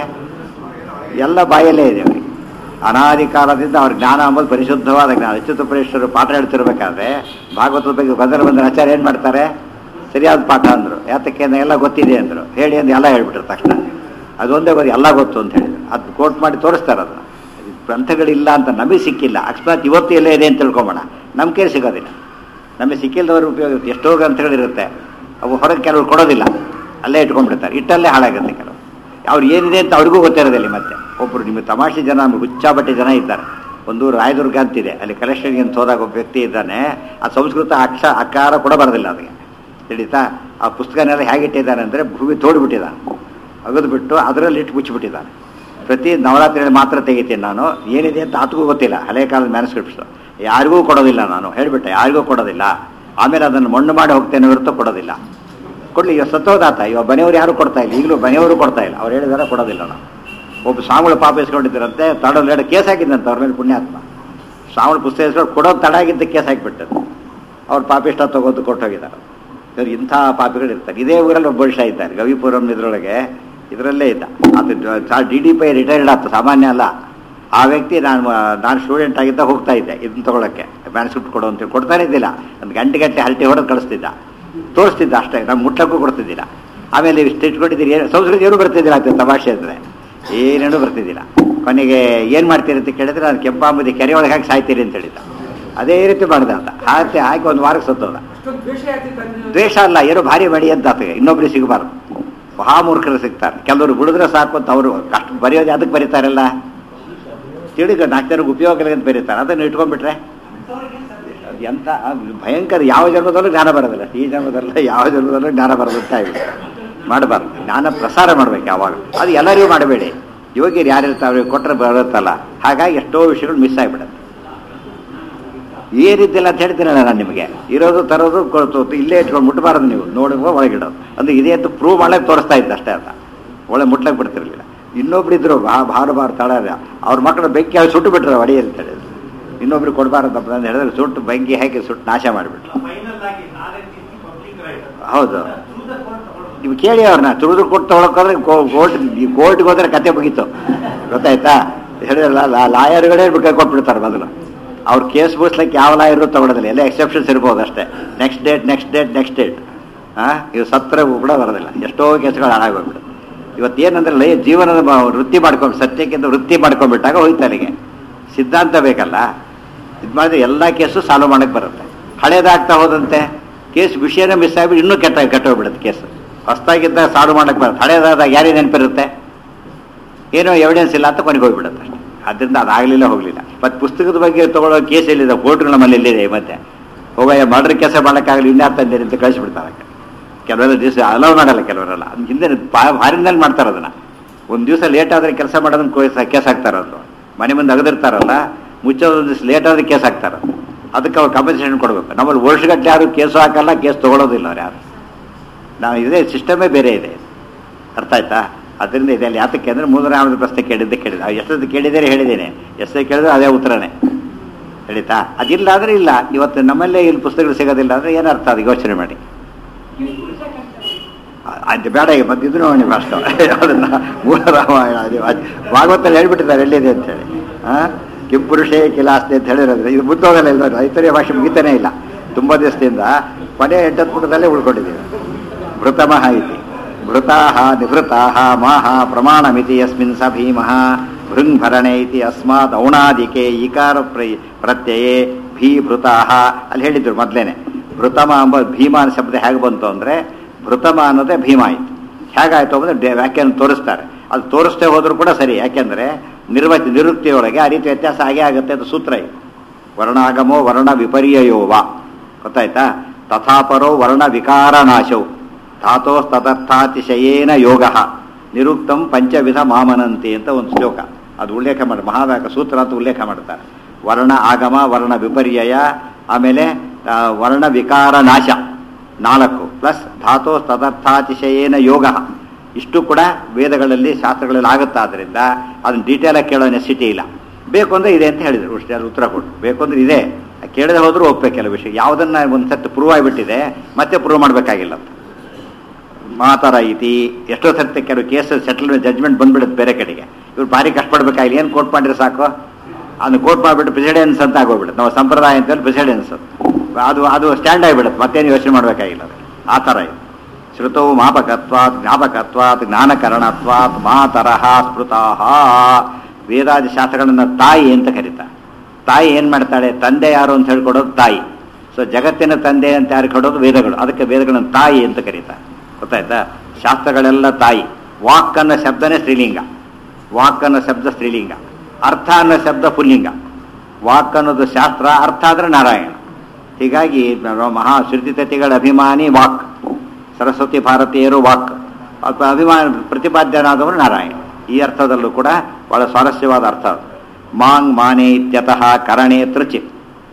ಎಲ್ಲ ಬಾಯಲ್ಲೇ ಇದೆ ಅವರಿಗೆ ಅನಾದಿ ಕಾಲದಿಂದ ಅವ್ರ ಜ್ಞಾನ ಅಂಬೋದು ಪರಿಶುದ್ಧವಾದ ಜ್ಞಾನ ಅಚ್ಯುತಪರೇಶ್ವರರು ಪಾಠ ಹೇಳ್ತಿರ್ಬೇಕಾದ್ರೆ ಭಾಗವತದ ಬಗ್ಗೆ ಬಂದರೆ ಬಂದರೆ ಆಚಾರ್ಯ ಏನು ಮಾಡ್ತಾರೆ ಸರಿಯಾದ ಪಾಠ ಅಂದರು ಯಾತಕ್ಕೆ ಅಂದ್ರೆ ಎಲ್ಲ ಗೊತ್ತಿದೆ ಅಂದರು ಹೇಳಿ ಅಂತ ಎಲ್ಲ ಹೇಳ್ಬಿಟ್ರು ತಕ್ಷಣ ಅದೊಂದೇ ಬರೀ ಎಲ್ಲ ಗೊತ್ತು ಅಂತ ಹೇಳಿದ್ರು ಅದು ಕೋಟ್ ಮಾಡಿ ತೋರಿಸ್ತಾರೆ ಅದನ್ನು ಗ್ರಂಥಗಳಿಲ್ಲ ಅಂತ ನಮಗೆ ಸಿಕ್ಕಿಲ್ಲ ಅಕಸ್ಮಾತ್ ಇವತ್ತು ಎಲ್ಲೇ ಇದೆ ಅಂತ ತಿಳ್ಕೊಂಬೋಣ ನಮ್ಮ ಕೈ ಸಿಗೋದಿಲ್ಲ ನಮಗೆ ಸಿಕ್ಕಿಲ್ಲದವ್ರ ಉಪಯೋಗ ಇರುತ್ತೆ ಎಷ್ಟೋ ಗ್ರಂಥಗಳಿರುತ್ತೆ ಅವು ಹೊರಗೆ ಕೆಲವರು ಕೊಡೋದಿಲ್ಲ ಅಲ್ಲೇ ಇಟ್ಕೊಂಡ್ಬಿಡ್ತಾರೆ ಇಟ್ಟಲ್ಲೇ ಹಾಳಾಗುತ್ತೆ ಕೆಲವು ಅವ್ರು ಏನಿದೆ ಅಂತ ಅವ್ರಿಗೂ ಗೊತ್ತಿರೋದಿಲ್ಲ ಮತ್ತೆ ಒಬ್ಬರು ನಿಮ್ಮ ತಮಾಷೆ ಜನ ಹುಚ್ಚಾಬಟ್ಟೆ ಜನ ಇದ್ದಾರೆ ಒಂದು ರಾಯದುರ್ಗ ಅಂತಿದೆ ಅಲ್ಲಿ ಕಲೆಕ್ಷನ್ಗೆ ಅಂತ ಹೋದಾಗ ಒಬ್ಬ ವ್ಯಕ್ತಿ ಇದ್ದಾನೆ ಆ ಸಂಸ್ಕೃತ ಅಕ್ಷ ಅಕಾರ ಕೂಡ ಬರೋದಿಲ್ಲ ಅದಕ್ಕೆ ತಿಳಿತಾ ಆ ಪುಸ್ತಕನೆಲ್ಲ ಹೇಗೆ ಇಟ್ಟಿದ್ದಾನೆ ಅಂದರೆ ಭೂಮಿ ತೋಡ್ಬಿಟ್ಟಿದ್ದಾನೆ ಅಗದು ಬಿಟ್ಟು ಅದರಲ್ಲಿ ಇಟ್ಟು ಮುಚ್ಚಿಬಿಟ್ಟಿದ್ದಾನೆ ಪ್ರತಿ ನವರಾತ್ರಿಯಲ್ಲಿ ಮಾತ್ರ ತೆಗಿತೀನಿ ನಾನು ಏನಿದೆ ಅಂತ ಆತಗೂ ಗೊತ್ತಿಲ್ಲ ಹಳೆ ಕಾಲದ ಮ್ಯಾನ್ಸ್ಕ್ರಿಪ್ಟ್ಸ್ ಯಾರಿಗೂ ಕೊಡೋದಿಲ್ಲ ನಾನು ಹೇಳಿಬಿಟ್ಟೆ ಯಾರಿಗೂ ಕೊಡೋದಿಲ್ಲ ಆಮೇಲೆ ಅದನ್ನು ಮಣ್ಣು ಮಾಡಿ ಹೋಗ್ತೇನೆ ಹೊರತು ಕೊಡೋದಿಲ್ಲ ಕೊಡ್ಲಿ ಈಗ ಸತ್ತೋದಾತ ಇವಾಗ ಮನೆಯವರು ಯಾರು ಕೊಡ್ತಾ ಇಲ್ಲ ಈಗಲೂ ಮನೆಯವರು ಕೊಡ್ತಾ ಇಲ್ಲ ಅವ್ರು ಹೇಳಿದಾರೆ ಕೊಡೋದಿಲ್ಲ ನಾವು ಒಬ್ಬ ಸ್ವಾಮಿಗಳು ಪಾಪ ಇಸ್ಕೊಂಡಿದ್ದರಂತೆ ತಡಲ್ಲಿ ಎರಡು ಕೇಸ್ ಹಾಕಿದ್ದಂತೆ ಅವ್ರ ಮೇಲೆ ಪುಣ್ಯಾತ್ಮ ಸ್ವಾಮಿಗಳು ಪುಸ್ತಕ ಇಸ್ಕೊಂಡು ಕೊಡೋದು ತಡ ಆಗಿದ್ದ ಕೇಸ್ ಹಾಕಿಬಿಟ್ಟದ್ದು ಅವ್ರು ಪಾಪಿಷ್ಟ ತಗೋದು ಕೊಟ್ಟೋಗಿದ್ದಾರೆ ಇವ್ರು ಇಂಥ ಪಾಪಿಗಳು ಇರ್ತಾರೆ ಇದೇ ಊರಲ್ಲಿ ಒಬ್ಬ ಮನುಷ್ಯ ಇದ್ದಾರೆ ಗವಿಪುರಂ ಇದ್ರೊಳಗೆ ಇದರಲ್ಲೇ ಇದ್ದ ಅದು ಡಿ ಡಿ ಪೈ ರಿಟೈರ್ಡ್ ಆಯ್ತು ಸಾಮಾನ್ಯ ಅಲ್ಲ ಆ ವ್ಯಕ್ತಿ ನಾನು ನಾನು ಸ್ಟೂಡೆಂಟ್ ಆಗಿದ್ದ ಹೋಗ್ತಾ ಇದ್ದೆ ಇದನ್ನ ತಗೊಳಕ್ಕೆ ಮ್ಯಾನ್ಸ್ಕ್ರಿಪ್ಟ್ ಕೊಡು ಅಂತೇಳಿ ಕೊಡ್ತಾನೆ ಇದ್ದಿಲ್ಲ ಒಂದು ಗಂಟೆ ಗಂಟೆ ಹರಟೆ ಹೊಡೆದು ಕಳಿಸ್ತಿದ್ದ ತೋರಿಸ್ತಿದ್ದ ಅಷ್ಟೇ ನಾನು ಮುಟ್ಟಕ್ಕೂ ಕೊಡ್ತಿದ್ದಿಲ್ಲ ಆಮೇಲೆ ಇಷ್ಟು ಇಟ್ಕೊಂಡಿದ್ದೀರಿ ಏನು ಸಂಸ್ಕೃತಿ ಏನೂ ಬರ್ತಿದ್ದಿಲ್ಲ ಅಂತ ತಮಾಷೆ ಅಂದರೆ ಏನೇನೂ ಬರ್ತಿದ್ದಿಲ್ಲ ಕೊನೆಗೆ ಏನು ಮಾಡ್ತೀರಿ ಅಂತ ಕೇಳಿದ್ರೆ ನಾನು ಕೆಂಪಾಂಬುದಿ ಕೆರೆ ಒಳಗೆ ಹಾಕಿ ಸಾಯ್ತೀರಿ ಅಂತ ಹೇಳಿದ್ದ ಅದೇ ರೀತಿ ಮಾಡ್ದೆ ಅಂತ ಹಾಕಿ ಹಾಕಿ ಒಂದು ವಾರಕ್ಕೆ ಸತ್ತೋದ ಅಷ್ಟೊಂದು ದ್ವೇಷ ಆಗ್ತಿತ್ತು ದ್ವೇಷ ಅಲ್ಲ ಏನೋ ಭಾರಿ ಮಡಿ ಅಂತ ಆತಗೆ ಇನ್ನೊಬ್ರಿಗೆ ಸಿಗಬಾರ್ದು ಮಹಾಮೂರ್ಖರು ಸಿಗ್ತಾರೆ ಕೆಲವರು ಬಿಡಿದ್ರೆ ಸಾಕು ಅಂತ ಅವರು ಅಷ್ಟು ಬರೆಯೋದು ಅದಕ್ಕೆ ಬರೀತಾರಲ್ಲ ತಿಳಿಗ ನಾಲ್ಕು ಜನಕ್ಕೆ ಉಪಯೋಗ ಅಂತ ಬರೀತಾರೆ ಅದನ್ನು ಇಟ್ಕೊಂಡ್ಬಿಟ್ರೆ ಅದು ಎಂಥ ಅದು ಭಯಂಕರ ಯಾವ ಜನ್ಮದಲ್ಲೂ ಜ್ಞಾನ ಬರೋದಿಲ್ಲ ಈ ಜನ್ಮದಲ್ಲ ಯಾವ ಜನ್ಮದಲ್ಲೂ ಜ್ಞಾನ ಬರೋದಂತ ಆಗಿದೆ ಮಾಡಬಾರ್ದು ಜ್ಞಾನ ಪ್ರಸಾರ ಮಾಡ್ಬೇಕು ಯಾವಾಗ ಅದು ಎಲ್ಲರಿಗೂ ಮಾಡಬೇಡಿ ಯೋಗಿಯರು ಯಾರಿರ್ತಾರೆ ಅವ್ರಿಗೆ ಕೊಟ್ಟರೆ ಬರುತ್ತಲ್ಲ ಹಾಗಾಗಿ ಎಷ್ಟೋ ವಿಷಯಗಳು ಮಿಸ್ ಆಗಿಬಿಡುತ್ತೆ ಏನಿದ್ದಿಲ್ಲ ಅಂತ ಹೇಳ್ತೀನಲ್ಲ ನಾನು ನಿಮಗೆ ಇರೋದು ತರೋದು ಕೊಡ್ತು ಇಲ್ಲೇ ಇಟ್ಕೊಂಡು ಮುಟ್ಟಬಾರದು ನೀವು ನೋಡುವ ಒಳಗಿಡೋದು ಅಂದ್ರೆ ಇದೇ ಅಂತ ಪ್ರೂವ್ ಮಾಡಕ್ಕೆ ತೋರಿಸ್ತಾ ಇದ್ದ ಅಷ್ಟೇ ಅಂತ ಒಳ್ಳೆ ಮುಟ್ಲಕ್ಕೆ ಬಿಡ್ತಿರ್ಲಿಲ್ಲ ಇನ್ನೊಬ್ರಿದ್ರು ಬಾ ಭಾರ ಭಾರ ತಳ ಅವ್ರ ಮಕ್ಕಳು ಬೆಂಕಿ ಹಾಕಿ ಸುಟ್ಟು ಬಿಟ್ರು ಒಡಿ ಅಂತ ಹೇಳಿದ್ರು ಇನ್ನೊಬ್ರು ಕೊಡಬಾರದಪ್ಪ ಅಂತ ಹೇಳಿದ್ರೆ ಸುಟ್ಟು ಬೆಂಕಿ ಹಾಕಿ ಸುಟ್ಟು ನಾಶ ಮಾಡಿಬಿಟ್ರು ಫೈನಲ್ ಆಗಿ ನಾನೇ ಪಬ್ಲಿಕ್ ರೈಟ್ ಹೌದು ಥ್ರೂ ದ ಕೋರ್ಟ್ ತಗೊಳ್ಳೋದು ನೀವು ಕೇಳಿ ಅವ್ರನ್ನ ತುಳಿದು ಕೊಟ್ಟು ತೊಗೊಳಕೋದ್ರೆ ಕೋರ್ಟ್ ಈ ಕೋರ್ಟ್ಗೆ ಹೋದ್ರೆ ಕತೆ ಮುಗೀತು ಗೊತ್ತಾಯ್ತಾ ಹೇಳಿರಲ್ಲ ಲಾಯರ್ಗಳೇ ಬೇಕಾಗಿ ಕೊಟ್ಬಿಡ್ತಾರೆ ಮೊದಲು ಅವ್ರು ಕೇಸ್ ಬೂಸ್ಲಿಕ್ಕೆ ಯಾವ ಲಾಯರು ತಗೊಳ್ಳೋದಿಲ್ಲ ಎಲ್ಲ ಎಕ್ಸೆಪ್ಷನ್ಸ್ ಇರ್ಬೋದು ಅಷ್ಟೇ next date next date next date ಹಾಂ ಇವು ಸತ್ರ ಕೂಡ ಬರೋದಿಲ್ಲ ಎಷ್ಟೋ ಕೇಸ್ಗಳು ಹಾಳಾಗೋಗ್ಬಿಡು ಇವತ್ತೇನಂದ್ರೆ ಲೈ ಜೀವನದ ಬ- ವೃತ್ತಿ ಮಾಡ್ಕೊಂಡು ಸತ್ಯಕ್ಕಿಂತ ವೃತ್ತಿ ಮಾಡ್ಕೊಂಡ್ಬಿಟ್ಟಾಗ ಹೋಯ್ತು ಅಲ್ಲಿಗೆ ಸಿದ್ಧಾಂತ ಬೇಕಲ್ಲ ಇದು ಮಾಡಿದ್ರೆ ಎಲ್ಲ ಕೇಸು ಸಾಲ್ವ್ ಮಾಡಕ್ಕೆ ಬರುತ್ತೆ ಹಳೇದಾಗ್ತಾ ಹೋದಂತೆ ಕೇಸ್ ವಿಷಯನೇ ಮಿಸ್ ಆಗಿಬಿಟ್ಟು ಇನ್ನೂ ಕೆಟ್ಟ ಕೆಟ್ಟೋಗ್ಬಿಡುತ್ತೆ ಕೇಸು ಹೊಸ್ದಾಗಿದ್ದ ಸಾಲ್ವ್ ಮಾಡಕ್ಕೆ ಬರುತ್ತೆ ಹಳೇದಾದಾಗ ಯಾರಿಗೆ ನೆನಪಿರುತ್ತೆ ಏನೋ ಎವಿಡೆನ್ಸ್ ಇಲ್ಲ ಅಂತ ಕೊನೆಗೆ ಹೋಗ್ಬಿಡುತ್ತೆ ಅಷ್ಟೇ ಅದರಿಂದ ಅದಾಗಲಿಲ್ಲ ಹೋಗಲಿಲ್ಲ ಮತ್ತು ಪುಸ್ತಕದ ಬಗ್ಗೆ ತಗೊಳ್ಳೋ ಕೇಸ್ ಎಲ್ಲಿದೆ ಕೋರ್ಟ್ಗಳು ನಮ್ಮಲ್ಲಿ ಎಲ್ಲಿದೆ ಈ ಮತ್ತೆ ಹೋಗಯ್ಯ ಮರ್ಡರ್ ಕೆಲಸ ಮಾಡೋಕ್ಕಾಗಲಿ ಇನ್ಯಾರು ತಂದಿರಿ ಅಂತ ಕಳಿಸ್ಬಿಡ್ತಾರೆ ಕೆಲವೆಲ್ಲ ದಿವಸ ಅಲೌ ಮಾಡಲ್ಲ ಕೆಲವರೆಲ್ಲ ಅದ್ ಹಿಂದೆ ಪಾ- ಭಾರಿನಲ್ಲಿ ಮಾಡ್ತಾರೆ ಅದನ್ನ ಒಂದು ದಿವಸ ಲೇಟ್ ಆದರೆ ಕೆಲಸ ಮಾಡೋದನ್ನ ಕೇಸ್ ಕೇಸ್ ಹಾಕ್ತಾರೆ ಅದು ಮನೆ ಮುಂದೆ ಅಗದಿರ್ತಾರಲ್ಲ ಮುಚ್ಚೋದು ದಿವಸ ಲೇಟ್ ಆದರೆ ಕೇಸ್ ಹಾಕ್ತಾರೆ ಅದಕ್ಕೆ ಅವ್ರು ಕಾಂಪನ್ಸೇಷನ್ ಕೊಡಬೇಕು ನಮ್ಮಲ್ಲಿ ವರ್ಷಗಟ್ಟಲೆ ಯಾರು ಕೇಸು ಹಾಕಲ್ಲ ಕೇಸ್ ತೊಗೊಳೋದಿಲ್ಲ ಅವ್ರು ಯಾರು ನಾವು ಇದೇ ಸಿಸ್ಟಮೇ ಬೇರೆ ಇದೆ ಅರ್ಥ ಆಯ್ತಾ ಅದರಿಂದ ಇದೆ ಅಲ್ಲಿ ಯಾತಕ್ಕೆ ಅಂದರೆ ಮೂಲರಾಮದ ಪ್ರಶ್ನೆ ಕೇಳಿದ್ದೆ ಕೇಳಿದ ಎಷ್ಟೊತ್ತು ಕೇಳಿದರೆ ಹೇಳಿದ್ದೇನೆ ಎಷ್ಟೇ ಕೇಳಿದ್ರೆ ಅದೇ ಉತ್ತರನೇ ಹೇಳಿತಾ ಅದಿಲ್ಲ ಅಂದರೆ ಇಲ್ಲ ಇವತ್ತು ನಮ್ಮಲ್ಲೇ ಇಲ್ಲಿ ಪುಸ್ತಕಗಳು ಸಿಗೋದಿಲ್ಲ ಅಂದರೆ ಏನರ್ಥ ಅದು ಯೋಚನೆ ಮಾಡಿ ಅದು ಬೇಡ ಈಗ ಮತ್ತೆ ಇದು ನೋಡಿ ಫಸ್ಟ್ ಅದನ್ನ ಮೂಲ ರಾಮಾಯಣ ಅದು ಅದು ಭಾಗವತಲ್ಲಿ ಹೇಳ್ಬಿಟ್ಟಿದ್ದಾರೆ ಎಲ್ಲಿದೆ ಅಂತೇಳಿ ಆ ಕಿಂಪುರುಷೇ ಕಿಲಾಸ್ತಿ ಅಂತ ಹೇಳಿರೋದ್ರೆ ಇದು ಮುದ್ದೋಗಲ್ಲ ಇಲ್ಲ ಐತರಿಯ ಭಾಷೆ ಮುಗಿತಾನೇ ಇಲ್ಲ ತುಂಬ ದಿವಸದಿಂದ ಕೊನೆ ಎಂಟತ್ತು ಪುಟದಲ್ಲೇ ಉಳ್ಕೊಂಡಿದ್ದೀವಿ ಭೃತಮಃ ಇತಿ ಭೃತಾಹ ನಿಭೃತಾಹ ಮಾಹ ಪ್ರಮಾಣಮಿತಿ ಯಸ್ಮಿನ್ ಸ ಭೀಮಃ ಭೃಂಭರಣೆ ಇತಿ ಅಸ್ಮಾತ್ ಔಣಾದಿಕೆ ಈಕಾರ ಪ್ರ ಪ್ರತ್ಯಯೇ ಭೀಭೃತಾಹ ಅಲ್ಲಿ ಹೇಳಿದ್ರು ಮೊದಲೇನೆ ಭೃತಮ ಎಂಬ ಭೀಮ ಅನ್ನೋ ಶಬ್ದ ಹೇಗೆ ಬಂತು ಅಂದರೆ ಭೃತಮ ಅನ್ನೋದೇ ಭೀಮ ಆಯಿತು ಹೇಗಾಯಿತು ಅಂದರೆ ಡೆ- ವ್ಯಾಖ್ಯಾನ ತೋರಿಸ್ತಾರೆ ಅದು ತೋರಿಸ್ತೇ ಹೋದರೂ ಕೂಡ ಸರಿ ಯಾಕೆಂದರೆ ನಿರ್ವಚ ನಿವೃತ್ತಿಯೊಳಗೆ ಆ ರೀತಿ ವ್ಯತ್ಯಾಸ ಆಗೇ ಆಗುತ್ತೆ ಅಂತ ಸೂತ್ರ ಇದೆ ವರ್ಣಾಗಮೋ ವರ್ಣ ವಿಪರ್ಯಯೋವ ಗೊತ್ತಾಯ್ತಾ ತಥಾಪರೋ ವರ್ಣ ವಿಕಾರ ನಾಶೌ ಧಾತೋಸ್ತದರ್ಥಾತಿಶಯೇನ ಯೋಗ ನಿರುಕ್ತಂ ಪಂಚವಿಧ ಮಾಮನಂತಿ ಅಂತ ಒಂದು ಶ್ಲೋಕ ಅದು ಉಲ್ಲೇಖ ಮಾಡಿ ಮಹಾವ್ಯಾಕ ಸೂತ್ರ ಅಂತ ಉಲ್ಲೇಖ ಮಾಡ್ತಾರೆ ವರ್ಣ ಆಗಮ ವರ್ಣ ವಿಪರ್ಯಯ ಆಮೇಲೆ ಆ, ವರ್ಣ ವಿಕಾರ ನಾಶ ನಾಲ್ಕು ಪ್ಲಸ್ ಧಾತೋ ತದರ್ಥಾತಿಶಯೇನ ಯೋಗ ಇಷ್ಟು ಕೂಡ ವೇದಗಳಲ್ಲಿ ಶಾಸ್ತ್ರಗಳಲ್ಲಿ ಆಗುತ್ತಾದ್ರಿಂದ ಅದನ್ನ ಡೀಟೇಲ್ ಆಗಿ ಕೇಳೋ ನೆಸಿಟಿ ಇಲ್ಲ ಬೇಕು ಅಂದ್ರೆ ಇದೆ ಅಂತ ಹೇಳಿದ್ರು ಅಷ್ಟೇ ಅದು ಉತ್ತರ ಕೊಟ್ಟು ಬೇಕು ಅಂದ್ರೆ ಇದೆ ಕೇಳದೆ ಹೋದ್ರೂ ಒಪ್ಪಬೇಕು ಕೆಲವು ವಿಷಯ ಯಾವುದನ್ನ ಒಂದು ಸತ್ತು ಪ್ರೂವ್ ಆಗಿಬಿಟ್ಟಿದೆ ಮತ್ತೆ ಪ್ರೂವ್ ಮಾಡಬೇಕಾಗಿಲ್ಲ ಅಂತ ಮಾತರ ಐತಿ ಎಷ್ಟೋ ಸರ್ತಿ ಕೆಲವು ಕೇಸ್ ಸೆಟಲ್ಮೆಂಟ್ ಜಡ್ಜ್ಮೆಂಟ್ ಬಂದ್ಬಿಡುತ್ತೆ ಬೇರೆ ಕಡೆಗೆ ಇವ್ರು ಭಾರಿ ಕಷ್ಟಪಡ್ಬೇಕಾಗಿಲ್ಲ ಏನು ಕೋರ್ಟ್ ಮಾಡಿದ್ರೆ ಸಾಕು ಅದನ್ನ ಕೋರ್ಟ್ ಮಾಡಿಬಿಟ್ಟು ಪ್ರೆಸಿಡೆನ್ಸ್ ಅಂತ ಆಗೋಗ್ಬಿಡುತ್ತೆ ನಾವು ಸಂಪ್ರದಾಯ ಅಂತೇಳಿ ಪ್ರೆಸಿಡೆನ್ಸ್ ಅದು ಅದು ಸ್ಟ್ಯಾಂಡ್ ಆಗಿಬಿಡುತ್ತೆ ಮತ್ತೇನು ಯೋಚನೆ ಮಾಡಬೇಕಾಗಿಲ್ಲ ಅದು ಆ ಥರ ಇದೆ ಶ್ರುತೌ ಮಾಪಕತ್ವಾತ್ ಜ್ಞಾಪಕತ್ವಾತ್ ಜ್ಞಾನಕರಣತ್ವಾತ್ ಮಾತರಹ ಸ್ಮೃತಾಹ ವೇದಾದಿ ಶಾಸ್ತ್ರಗಳನ್ನ ತಾಯಿ ಅಂತ ಕರೀತಾರೆ ತಾಯಿ ಏನ್ ಮಾಡ್ತಾಳೆ ತಂದೆ ಯಾರು ಅಂತ ಹೇಳ್ಕೊಡೋದು ತಾಯಿ ಸೊ ಜಗತ್ತಿನ ತಂದೆ ಅಂತ ಯಾರು ಕೊಡೋದು ವೇದಗಳು ಅದಕ್ಕೆ ವೇದಗಳನ್ನ ತಾಯಿ ಅಂತ ಕರೀತಾರೆ ಗೊತ್ತಾಯ್ತಾ ಶಾಸ್ತ್ರಗಳೆಲ್ಲ ತಾಯಿ ವಾಕ್ ಅನ್ನೋ ಶಬ್ದನೇ ಸ್ತ್ರೀಲಿಂಗ ವಾಕ್ ಅನ್ನೋ ಶಬ್ದ ಸ್ತ್ರೀಲಿಂಗ ಅರ್ಥ ಅನ್ನೋ ಶಬ್ದ ಪುಲ್ಲಿಂಗ ವಾಕ್ ಅನ್ನೋದು ಶಾಸ್ತ್ರ ಅರ್ಥ ಆದ್ರೆ ನಾರಾಯಣ ಹೀಗಾಗಿ ನಾವು ಮಹಾ ಶ್ರುತಿತತಿಗಳ ಅಭಿಮಾನಿ ವಾಕ್ ಸರಸ್ವತಿ ಭಾರತೀಯರು ವಾಕ್ ಅಥವಾ ಅಭಿಮಾನ ಪ್ರತಿಪಾದ್ಯನಾದವರು ನಾರಾಯಣ ಈ ಅರ್ಥದಲ್ಲೂ ಕೂಡ ಬಹಳ ಸ್ವಾರಸ್ಯವಾದ ಅರ್ಥ ಅದು. ಮಾಂಗ್ ಮಾನೆ ಇತ್ಯತಃ ಕರಣೆ ತೃಚಿತ್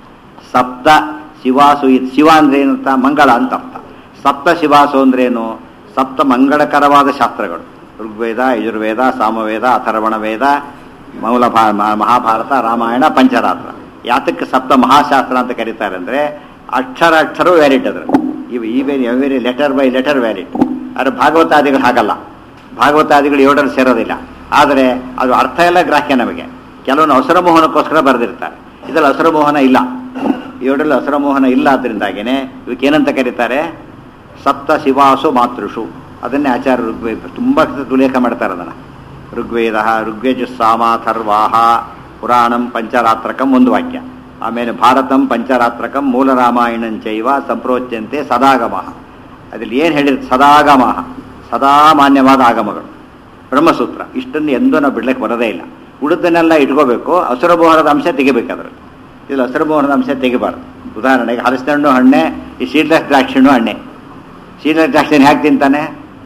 ಸಪ್ತ ಶಿವಾಸು ಇತ್ ಶಿವ ಅಂದ್ರೆ ಏನಂತ ಮಂಗಳ ಅಂತ ಅರ್ಥ ಸಪ್ತ ಶಿವಾಸು ಅಂದ್ರೇನು ಸಪ್ತ ಮಂಗಳಕರವಾದ ಶಾಸ್ತ್ರಗಳು ಋಗ್ವೇದ ಯಜುರ್ವೇದ ಸಾಮವೇದ ಅಥರ್ವಣ ವೇದ ಮೌಲ ಭಾ- ಮ- ಮಹಾಭಾರತ ರಾಮಾಯಣ ಪಂಚರಾತ್ರ ಯಾತಕ್ಕೆ ಸಪ್ತ ಮಹಾಶಾಸ್ತ್ರ ಅಂತ ಕರೀತಾರೆ ಅಂದ್ರೆ ಅಕ್ಷರ ಅಕ್ಷರ ವ್ಯಾಲಿಡ್ ಅದ್ರ ಇವು ಈ very every letter by letter valid ಆದರೆ ಭಾಗವತಾದಿಗಳು ಹಾಗಲ್ಲ ಭಾಗವತಾದಿಗಳು ಏಳರಲ್ಲಿ ಸೇರೋದಿಲ್ಲ ಆದರೆ ಅದು ಅರ್ಥ ಎಲ್ಲ ಗ್ರಾಹ್ಯ ನಮಗೆ ಕೆಲವೊಂದು ಅವಸರ ಮೋಹನಕ್ಕೋಸ್ಕರ ಬರೆದಿರ್ತಾರೆ ಇದರಲ್ಲಿ ಅವಸರ ಮೋಹನ ಇಲ್ಲ ಏಳರಲ್ಲಿ ಅವಸರ ಮೋಹನ ಇಲ್ಲ ಆದ್ರಿಂದಾಗೇನೆ ಇವಕ್ಕೆ ಏನಂತ ಕರೀತಾರೆ ಸಪ್ತ ಶಿವಾಸು ಮಾತೃಷು ಅದನ್ನೇ ಆಚಾರ್ಯ ಋಗ್ವೇದ ತುಂಬ ಉಲ್ಲೇಖ ಮಾಡ್ತಾರೆ ಅದನ್ನು ಋಗ್ವೇದ ಋಗ್ವೇಜುಸ್ಸಾಮಾಥರ್ವಾಹ ಪುರಾಣಂ ಪಂಚರಾತ್ರಕಂ ಒಂದು ವಾಕ್ಯ ಆಮೇಲೆ ಭಾರತಂ ಪಂಚರಾತ್ರಕಂ ಮೂಲ ರಾಮಾಯಣಂಚೈವ ಸಂಪ್ರೋಚ್ಯಂತೆ ಸದಾಗಮ ಅದ್ರಲ್ಲಿ ಏನು ಹೇಳಿರ್ ಸದಾಗಮ ಸದಾ ಮಾನ್ಯವಾದ ಆಗಮಗಳು ಬ್ರಹ್ಮಸೂತ್ರ ಇಷ್ಟನ್ನು ಎಂದೂ ನಾವು ಬಿಡ್ಲಿಕ್ಕೆ ಬರೋದೇ ಇಲ್ಲ ಉಳಿದನ್ನೆಲ್ಲ ಇಟ್ಕೋಬೇಕು ಹಸುರಮೋಹನದ ಅಂಶ ತೆಗಿಬೇಕಾದ್ರೆ ಇಲ್ಲಿ ಹಸುರಮೋಹನದ ಅಂಶ ತೆಗಿಬಾರ್ದು ಉದಾಹರಣೆಗೆ ಹಲಸಿನ ಹಣ್ಣು ಹಣ್ಣೆ ಈ ಶೀತಲ ದ್ರಾಕ್ಷಿಣು ಹಣ್ಣೆ ಶೀತಲ ದ್ರಾಕ್ಷಿನ ಹೇಗೆ ತಿಂತಾನೆ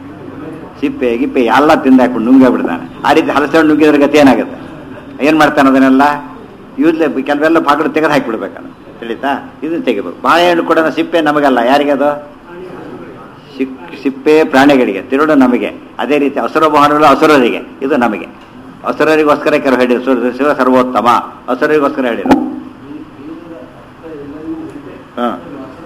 ಸಿಪ್ಪೆ ಗಿಪ್ಪೆ ಎಲ್ಲ ತಿಂದಾಕೊಂಡು ನುಂಗೇ ಬಿಡ್ತಾನೆ ಆ ರೀತಿ ಹಲಸಿನ ಹಣ್ಣು ನುಂಗಿದ್ರೆ ಗತಿ ಏನಾಗುತ್ತೆ ಏನು ಮಾಡ್ತಾನೆ ಅದನ್ನೆಲ್ಲ ಯೂಸ್ಲೆ ಕೆಲವೆಲ್ಲ ಭಾಗಗಳು ತೆಗೆದು ಹಾಕಿಬಿಡ್ಬೇಕಲ್ಲ ತಿಳಿತಾ ಇದನ್ನ ತೆಗಿಬೇಕು ಬಾಳೆಹಣ್ಣು ಕೂಡ ಸಿಪ್ಪೆ ನಮಗಲ್ಲ ಯಾರಿಗದು ಸಿಕ್ ಸಿಪ್ಪೆ ಪ್ರಾಣಿಗಳಿಗೆ ತಿರುಳು ನಮಗೆ ಅದೇ ರೀತಿ ಹಸುರ ಮೋಹನಗಳು ಹಸುರರಿಗೆ ಇದು ನಮಗೆ ಹಸುರರಿಗೋಸ್ಕರ ಕೆಲವು ಹೇಳಿದ್ರು ಶಿವ ಸರ್ವೋತ್ತಮ ಹಸುರರಿಗೋಸ್ಕರ ಹೇಳಿದ್ರು ಹಾಂ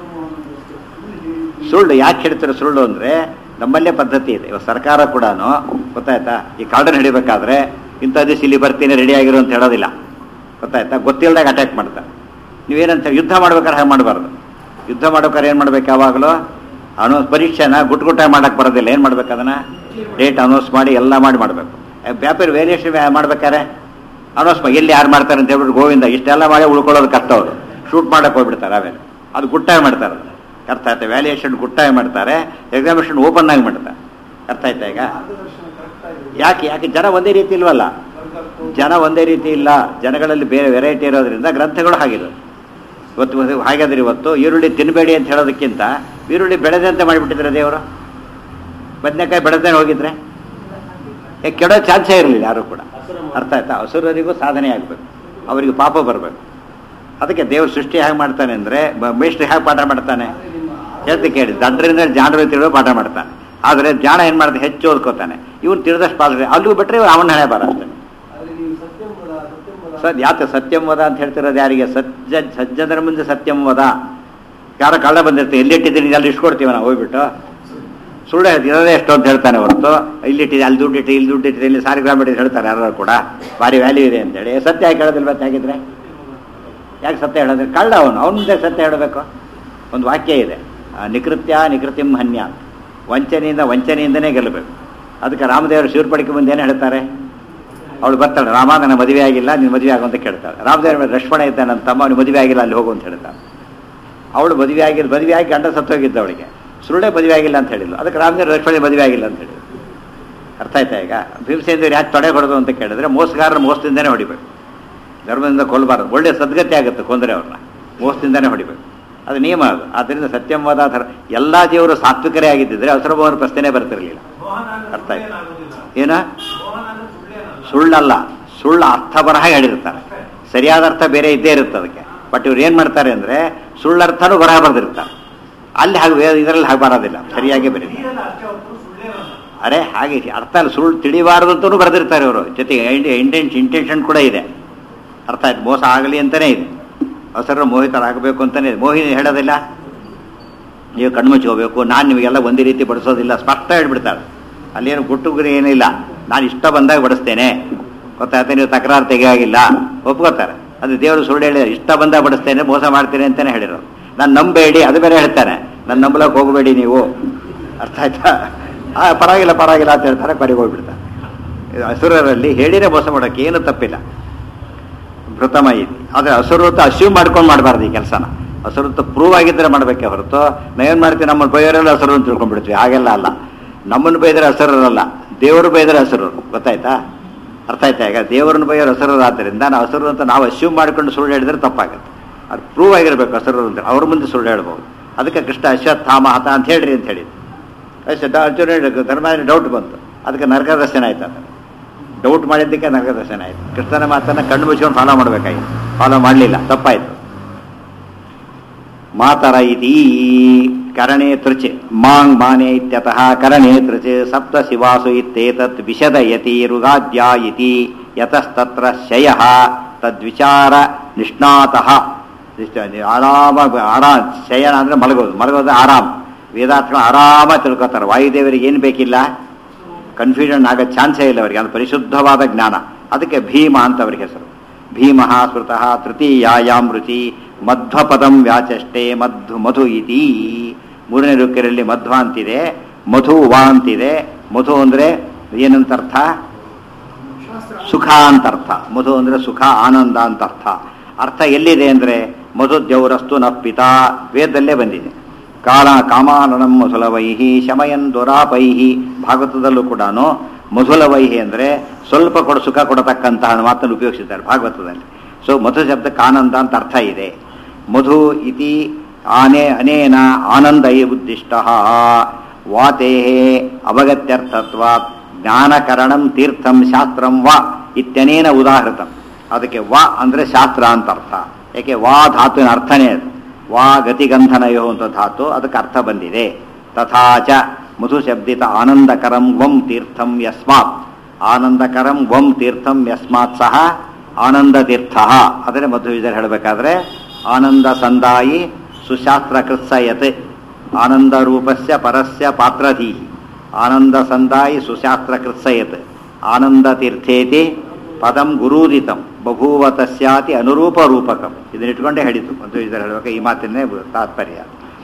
ಸುಳ್ಳು ಯಾಕೆ ಹೇಳ್ತಾರೆ ಸುಳ್ಳು ಅಂದರೆ ನಮ್ಮಲ್ಲೇ ಪದ್ಧತಿ ಇದೆ ಇವಾಗ ಸರ್ಕಾರ ಕೂಡ ಗೊತ್ತಾಯ್ತಾ ಈ ಕಾಡನ್ನು ಹಿಡಿಬೇಕಾದ್ರೆ ಇಂಥ ದಿವಸ ಇಲ್ಲಿ ಬರ್ತೀನಿ ರೆಡಿ ಆಗಿರು ಅಂತ ಹೇಳೋದಿಲ್ಲ ಗೊತ್ತಾಯ್ತಾ ಗೊತ್ತಿಲ್ಲದಾಗ ಅಟ್ಯಾಕ್ ಮಾಡ್ತಾರೆ ನೀವೇನಂತ ಯುದ್ಧ ಮಾಡ್ಬೇಕಾದ್ರೆ ಹಾಗೆ ಮಾಡಬಾರ್ದು ಯುದ್ಧ ಮಾಡ್ಬೇಕಾದ್ರೆ ಏನು ಮಾಡ್ಬೇಕು ಯಾವಾಗಲೂ ಅನೌನ್ಸ್ ಪರೀಕ್ಷೆನ ಗುಟ್ ಗುಟ್ಟಾಗಿ ಮಾಡಕ್ಕೆ ಬರೋದಿಲ್ಲ ಏನು ಮಾಡ್ಬೇಕು ಅದನ್ನ ಡೇಟ್ ಅನೌನ್ಸ್ ಮಾಡಿ ಎಲ್ಲ ಮಾಡಿ ಮಾಡಬೇಕು ವ್ಯಾಪಾರಿ ವೇರಿಯೇಷನ್ ಮಾಡ್ಬೇಕಾದ್ರೆ ಅನೌನ್ಸ್ ಮಾಡಿ ಎಲ್ಲಿ ಯಾರು ಮಾಡ್ತಾರೆ ಅಂತ ಹೇಳ್ಬಿಟ್ಟು ಗೋವಿಂದ ಇಷ್ಟೆಲ್ಲ ಮಾಡಿ ಉಳ್ಕೊಳ್ಳೋದು ಕಷ್ಟ ಅವರು ಶೂಟ್ ಮಾಡಕ್ಕೆ ಹೋಗ್ಬಿಡ್ತಾರೆ ಆಮೇಲೆ ಅದು ಗುಟ್ಟಾಗಿ ಮಾಡ್ತಾರೆ ಅದು. ಅರ್ಥ ಆಯ್ತಾ ವ್ಯಾಲ್ಯೂಯೇಷನ್ ಗುಟ್ಟಾಗಿ ಮಾಡ್ತಾರೆ ಎಕ್ಸಾಮಿನೇಷನ್ ಓಪನ್ ಆಗಿ ಮಾಡ್ತಾರೆ ಅರ್ಥ ಆಯ್ತಾ ಈಗ ಯಾಕೆ ಯಾಕೆ ಜನ ಒಂದೇ ರೀತಿ ಇಲ್ವಲ್ಲ ಜನ ಒಂದೇ ರೀತಿ ಇಲ್ಲ ಜನಗಳಲ್ಲಿ ಬೇರೆ ವೆರೈಟಿ ಇರೋದ್ರಿಂದ ಗ್ರಂಥಗಳು ಹಾಗಿವೆ ಇವತ್ತು ಇವತ್ತು ಹಾಗಾದ್ರೆ ಇವತ್ತು ಈರುಳ್ಳಿ ತಿನ್ನಬೇಡಿ ಅಂತ ಹೇಳೋದಕ್ಕಿಂತ ಈರುಳ್ಳಿ ಬೆಳೆದಂತೆ ಮಾಡಿಬಿಟ್ಟಿದ್ರೆ ದೇವರು ಬದನೆಕಾಯಿ ಬೆಳೆದೇನೆ ಹೋಗಿದ್ರೆ ಏ, ಕೆಡೋ ಚಾನ್ಸೇ ಇರಲಿಲ್ಲ ಯಾರು ಕೂಡ ಅರ್ಥ ಆಯ್ತಾ ಹಸುರರಿಗೂ ಸಾಧನೆ ಆಗಬೇಕು ಅವರಿಗೆ ಪಾಪ ಬರಬೇಕು ಅದಕ್ಕೆ ದೇವರು ಸೃಷ್ಟಿ ಹೇಗೆ ಮಾಡ್ತಾನೆ ಅಂದರೆ ಮೇಷ್ಟ್ರು ಹೇಗೆ ಪಾಠ ಮಾಡ್ತಾನೆ ಹೇಳ್ತಿ ಕೇಳಿ ದಡ್ಡರಿಂದ ಜಾಣರು ತಿಳಿದು ಪಾಠ ಮಾಡ್ತಾನೆ ಆದರೆ ಜಾಣ ಏನು ಮಾಡ್ತಾನೆ ಹೆಚ್ಚು ಓದ್ಕೋತಾನೆ ಇವನು ತಿಳಿದಷ್ಟು ಪಾಠ ಅಲ್ಲಿಗೂ ಬಿಟ್ಟರೆ ಅವನ ಹಣೆ ಬರ ಅಷ್ಟೇ ಸದ್ ಯಾಕೆ ಸತ್ಯಂ ವದ ಅಂತ ಹೇಳ್ತಿರೋದು ಯಾರಿಗೆ ಸಜ್ಜ ಸಜ್ಜನರ ಮುಂದೆ ಸತ್ಯಂ ವದ ಯಾರೋ ಕಳ್ಳ ಬಂದಿರ್ತೀವಿ ಎಲ್ಲಿಟ್ಟಿದ್ದೀನಿ ಅಲ್ಲಿ ಇಟ್ಕೊಡ್ತೀವಿ ನಾವು ಹೋಗ್ಬಿಟ್ಟು ಸುಳ್ಳು ಹೇಳ್ತಿ ಇರೋದೇ ಎಷ್ಟು ಅಂತ ಹೇಳ್ತಾನೆ ಹೊರತು ಇಲ್ಲಿಟ್ಟಿದೆ ಅಲ್ಲಿ ದುಡ್ಡಿಟ್ಟು ಇಲ್ಲಿ ದುಡ್ಡಿಟ್ಟಿದೆ ಇಲ್ಲಿ ಸಾರಿಗ್ರಾಮ್ ಇಟ್ಟಿದೆ ಹೇಳ್ತಾರೆ ಯಾರು ಕೂಡ ಭಾರಿ ವ್ಯಾಲ್ಯೂ ಇದೆ ಅಂತೇಳಿ ಸತ್ಯ ಯಾಕೆ ಹೇಳೋದಿಲ್ಲ ಮತ್ತೆ ಹೇಗಿದ್ರೆ ಯಾಕೆ ಸತ್ಯ ಹೇಳೋದ್ರೆ ಕಳ್ಳ ಅವನು ಅವನ ಮುಂದೆ ಸತ್ಯ ಹೇಳಬೇಕು ಒಂದು ವಾಕ್ಯ ಇದೆ ಆ, ನಿಕೃತ್ಯ ನಿಕೃತಿಂ ಹನ್ಯ ಅಂತ. ವಂಚನೆಯಿಂದ ವಂಚನೆಯಿಂದನೇ ಗೆಲ್ಲಬೇಕು ಅದಕ್ಕೆ ರಾಮದೇವರು ಶಿವರ್ಪಡಿಕೆ ಮುಂದೆ ಏನು ಹೇಳ್ತಾರೆ ಅವಳು ಬರ್ತಾಳೆ ರಾಮ ನನ್ನ ಮದುವೆ ಆಗಿಲ್ಲ ನೀನು ಮದುವೆ ಆಗು ಅಂತ ಕೇಳ್ತಾಳೆ ರಾಮದೇವ್ರ ಮೇಲೆ ಲಕ್ಷ್ಮಣ ಇದ್ದ ನನ್ನ ತಮ್ಮ ಅವ್ನು ಮದುವೆ ಆಗಿಲ್ಲ ಅಲ್ಲಿ ಹೋಗು ಅಂತ ಹೇಳ್ತಾಳೆ ಅವಳು ಮದುವೆ ಆಗಿಲ್ಲ ಮದುವೆ ಆಗಿ ಗಂಡ ಸತ್ತೋಗಿದ್ದ ಅವಳಿಗೆ ಸುಳ್ಳೆ ಮದುವೆ ಆಗಿಲ್ಲ ಅಂತ ಹೇಳಿಲ್ಲ ಅದಕ್ಕೆ ರಾಮದೇವ್ರ ಲಕ್ಷ್ಮಣ ಮದುವೆ ಆಗಿಲ್ಲ ಅಂತ ಹೇಳಿದ್ರು ಅರ್ಥ ಆಯ್ತಾ ಈಗ ಭೀಮಸೇಂದ್ರ ಯಾಕೆ ತೊಡೆ ಹೊಡೆದು ಅಂತ ಕೇಳಿದ್ರೆ ಮೋಸಗಾರರ ಮೋಸದಿಂದನೇ ಹೊಡಿಬೇಕು ಧರ್ಮದಿಂದ ಕೊಲ್ಲಬಾರದು ಒಳ್ಳೆ ಸದ್ಗತಿ ಆಗುತ್ತೆ ಕೊಂದರೆ ಅವ್ರನ್ನ ಮೋಸದಿಂದನೇ ಹೊಡಿಬೇಕು ಅದು ನಿಯಮ ಅದು ಆದ್ದರಿಂದ ಸತ್ಯಂವಾದ ಧರ್ಮ ಎಲ್ಲ ದೇವರು ಸಾತ್ವಿಕರೇ ಆಗಿದ್ದಿದ್ರೆ ಅವಸರಭವನ ಪ್ರಶ್ನೆ ಬರ್ತಿರಲಿಲ್ಲ ಮೋಹನ ಅಂದ್ರೆ ಅರ್ಥ ಆಯ್ತು. ಸುಳ್ಳೇನಾಗೋದಿಲ್ಲ. ಏನ ಮೋಹನ ಅಂದ್ರೆ ಸುಳ್ಳೇನಲ್ಲ. ಸುಳ್ಳಲ್ಲ ಸುಳ್ಳು ಅರ್ಥ ಬರಹ ಹೇಳಿರ್ತಾರೆ ಸರಿಯಾದ ಅರ್ಥ ಬೇರೆ ಇದ್ದೇ ಇರುತ್ತೆ ಅದಕ್ಕೆ ಬಟ್ ಇವ್ರು ಏನು ಮಾಡ್ತಾರೆ ಅಂದರೆ ಸುಳ್ಳರ್ಥನೂ ಬರಹ ಬರೆದಿರ್ತಾರೆ ಅಲ್ಲಿ ಹಾಗೆ ಇದರಲ್ಲಿ ಹಾಗೆ ಬರೋದಿಲ್ಲ ಸರಿಯಾಗಿ ಬರೀ ನೀರಲ್ಲ ಅಷ್ಟೇ ಹೊರತು ಸುಳ್ಳೇನಲ್ಲ. ಅರೆ ಹಾಗೆ ಅರ್ಥ ಅಲ್ಲ ಸುಳ್ಳು ತಿಳಿಬಾರದು ಅಂತಲೂ ಬರೆದಿರ್ತಾರೆ ಇವರು ಜೊತೆಗೆ ಇಂಟೆನ್ಷನ್ ಇಂಟೆನ್ಷನ್ ಕೂಡ ಇದೆ ಅರ್ಥ ಆಯ್ತು ಮೋಸ ಆಗಲಿ ಅಂತಲೇ ಇದೆ ಅವಸರ ಮೋಹಿತರಾಗಬೇಕು ಅಂತಲೇ ಇದೆ ಮೋಹಿನಿ ಹೇಳೋದಿಲ್ಲ ನೀವು ಕಣ್ಮುಚ್ಚೋಬೇಕು ನಾನು ನಿಮಗೆಲ್ಲ ಒಂದೇ ರೀತಿ ಬಡಿಸೋದಿಲ್ಲ ಸ್ಪಷ್ಟ ಹೇಳ್ಬಿಡ್ತಾಳೆ ಅಲ್ಲೇನು ಗುಟ್ಟು ಗುರಿ ಏನಿಲ್ಲ ನಾನು ಇಷ್ಟ ಬಂದಾಗ ಬಡಿಸ್ತೇನೆ ಗೊತ್ತಾಯ್ತಾ ನೀವು ತಕರಾರು ತೆಗೆಯಾಗಿಲ್ಲ ಒಪ್ಕೋತಾರೆ ಅದು ದೇವರು ಸುಳ್ಳು ಹೇಳಿ ಇಷ್ಟ ಬಂದಾಗ ಬಡಿಸ್ತೇನೆ ಮೋಸ ಮಾಡ್ತೇನೆ ಅಂತಲೇ ಹೇಳಿರೋದು ನಾನು ನಂಬೇಡಿ ಅದು ಬೇರೆ ಹೇಳ್ತಾನೆ ನಾನು ನಂಬಲಕ್ಕೆ ಹೋಗಬೇಡಿ ನೀವು ಅರ್ಥ ಆಯ್ತಾ ಆ ಪರವಾಗಿಲ್ಲ ಪರವಾಗಿಲ್ಲ ಅಂತ ಹೇಳ್ತಾರೆ ಕೊನೆಗೆ ಹೋಗ್ಬಿಡ್ತಾರೆ ಇದು ಹಸುರರಲ್ಲಿ ಹೇಳಿನೇ ಮೋಸ ಮಾಡೋಕ್ಕೆ ಏನು ತಪ್ಪಿಲ್ಲ ಭೃತಮ ಇದೆ ಆದರೆ ಹಸುರತ್ತು ಅಸ್ಯೂಮ್ ಮಾಡ್ಕೊಂಡು ಮಾಡಬಾರ್ದು ಈ ಕೆಲಸನ ಹಸುರತ್ತು ಪ್ರೂವ್ ಆಗಿದ್ರೆ ಮಾಡಬೇಕೆ ಹೊರತು ನಾವೇನು ಮಾಡ್ತೀವಿ ನಮ್ಮನ್ನು ಬೈಯೋರೆಲ್ಲ ಹಸರು ಅಂತ ತಿಳ್ಕೊಂಡ್ಬಿಡ್ತೀವಿ ಹಾಗೆಲ್ಲ ಅಲ್ಲ ನಮ್ಮನ್ನು ಬೈದರೆ ಹಸರಲ್ಲ ದೇವರು ಬೈದರೆ ಹಸರು ಗೊತ್ತಾಯ್ತಾ ಅರ್ಥ ಆಯ್ತಾ ಈಗ ದೇವರನ್ನು ಬೈಯೋರು ಹಸರಾದ್ದರಿಂದ ನಾವು ಹಸರು ಅಂತ ನಾವು ಅಸ್ಯೂಮ್ ಮಾಡ್ಕೊಂಡು ಸುಳ್ಳು ಹೇಳಿದ್ರೆ ತಪ್ಪಾಗುತ್ತೆ ಅದು ಪ್ರೂವ್ ಆಗಿರ್ಬೇಕು ಹಸರು ಅಂತ ಅವ್ರ ಮುಂದೆ ಸುಳ್ಳು ಹೇಳ್ಬೋದು ಅದಕ್ಕೆ ಕೃಷ್ಣ ಅಶ್ವತ್ಥಾಮ ಹತ ಅಂತ ಹೇಳ್ರಿ ಅಂತ ಹೇಳಿದ್ದು ಅಷ್ಟೇ ಅರ್ಜುನ ಧರ್ಮ ಡೌಟ್ ಬಂತು ಅದಕ್ಕೆ ನರಕದರ್ಶನ ಆಯ್ತು ಅದು ಡೌಟ್ ಮಾಡಿದ್ದಕ್ಕೆ ನರಕದರ್ಶನ ಆಯ್ತು ಕೃಷ್ಣನ ಮಾತನ್ನ ಕಣ್ಣು ಮುಚ್ಕೊಂಡು ಫಾಲೋ ಮಾಡಬೇಕಾಗಿತ್ತು ಫಾಲೋ ಮಾಡಲಿಲ್ಲ ತಪ್ಪಾಯ್ತು ಮಾತರ ಇತಿ ಕರಣೇ ತೃಚ್ ಮಾಂಗ್ ಮಾನೆ ಇತ್ಯತಃ ಕರಣೇ ತೃಚ್ ಸಪ್ತ ಶಿವಾಸು ಇತ್ಯೇತತ್ ವಿಶದಯತಿ ಋಗಾದ್ಯ ಇತಿ ಯತಸ್ತತ್ರ ಶಯ ತದ್ವಿಚಾರ ನಿಷ್ಣಾತಃ ಇಷ್ಟ- ಆರಾಮ ಆರಾಮ್ ಶಯನ ಅಂದ್ರೆ ಮಲಗೋದು ಮಲಗೋದು ಆರಾಮ್ ವೇದಾರ್ಥಗಳು ಆರಾಮ ತಿಳ್ಕೊತಾರೆ ವಾಯುದೇವರಿಗೆ ಏನು ಬೇಕಿಲ್ಲ ಕನ್ಫ್ಯೂಷನ್ ಆಗೋ ಚಾನ್ಸೇ ಇಲ್ಲ ಅವರಿಗೆ ಅದು ಪರಿಶುದ್ಧವಾದ ಜ್ಞಾನ ಅದಕ್ಕೆ ಭೀಮ ಅಂತ ಅವರಿಗೆ ಹೆಸರು ಭೀಮ ಸ್ಮೃತಃ ತೃತೀಯಾಯಾಮ್ ರುಚಿ ಮಧ್ವಪದಂ ವ್ಯಾಚಷ್ಟೇ ಮಧು ಮಧು ಇತಿ ಮೂರನೇ ರುಕ್ಕಿರಲ್ಲಿ ಮಧ್ವ ಅಂತಿದೆ ಮಧು ವಾ ಅಂತಿದೆ ಮಧು ಅಂದ್ರೆ ಏನಂತ ಅರ್ಥ ಶಾಸ್ತ್ರ ಸುಖ ಅಂತ ಅರ್ಥ ಮಧು ಅಂದ್ರೆ ಸುಖ ಆನಂದ ಅಂತ ಅರ್ಥ ಅರ್ಥ ಎಲ್ಲಿದೆ ಅಂದ್ರೆ ಮಧು ದೇವರಸ್ತು ನಪ್ಪಿತ ವೇದದಲ್ಲೇ ಬಂದಿದೆ ಕಾಲ ಕಾಮಾನನಂ ಮಧುಲವೈಹಿ ಶಮಯನ್ ದುರಾಪೈಹಿ ಭಾಗವತದಲ್ಲೂ ಕೂಡ ಮಧುಲವೈಹಿ ಅಂದ್ರೆ ಸ್ವಲ್ಪ ಕೊಡ ಸುಖ ಕೊಡತಕ್ಕಂತಹ ಮಾತನ್ನು ಉಪಯೋಗಿಸಿದ್ದಾರೆ ಭಾಗವತದಲ್ಲಿ ಸೊ ಮಧು ಶಬ್ದಕ್ಕೆ ಆನಂದ ಅಂತ ಅರ್ಥ ಇದೆ ಮಧು ಇತಿ ಆನೆ ಅನೇನ ಆನಂದ ಉದ್ದಿಷ್ಟ ವಾತೆ ಅವಗತ್ಯರ್ಥತ್ವ ಜ್ಞಾನಕರಣಂ ತೀರ್ಥಂ ಶಾಸ್ತ್ರಂ ವ ಇತ್ಯನೇನ ಉದಾಹೃತಂ ಅದಕ್ಕೆ ವ ಅಂದ್ರೆ ಶಾಸ್ತ್ರ ಅಂತ ಅರ್ಥ ಯಾಕೆ ವಾ ಧಾತುವಿನ ಅರ್ಥನೇ ಅದು ವಾ ಗತಿಗಂಧನಯೋ ಅಂತ ಧಾತು ಅದಕ್ಕೆ ಅರ್ಥ ಬಂದಿದೆ ತಥಾಚ ಮಧು ಶಬ್ದಿತ ಆನಂದಕರಂ ವಂ ತೀರ್ಥಂ ಯಸ್ಮಾತ್ ಆನಂದಕರಂ ವಂ ತೀರ್ಥಂ ಯಸ್ಮಾತ್ ಸಹ ಆನಂದ ತೀರ್ಥ ಅದರ ಮಧು ವಿಜಯ ಹೇಳಬೇಕಾದ್ರೆ ಆನಂದ ಸಂದಾಯಿ ಸುಶಾಸ್ತ್ರ ಕೃತ್ಸಯತ್ ಆನಂದ ರೂಪಸ್ಯ ಪರಸ್ಯ ಪಾತ್ರಧೀ ಆನಂದ ಸಂದಾಯಿ ಸುಶಾಸ್ತ್ರ ಕೃತ್ಸಯತ್ ಆನಂದ ತೀರ್ಥೇತಿ ಪದಂ ಗುರೂದಿತಂ ಬಭೂವ ತಸ್ಯಾತಿ ಅನುರೂಪ ರೂಪಕಂ ಇದನ್ನ ಇಟ್ಕೊಂಡೇ ಹೇಳಿತು ಮಧು ವಿಜಯ ಹೇಳಬೇಕು ಈ ಮಾತಿನೇ ತಾತ್ಪರ್ಯ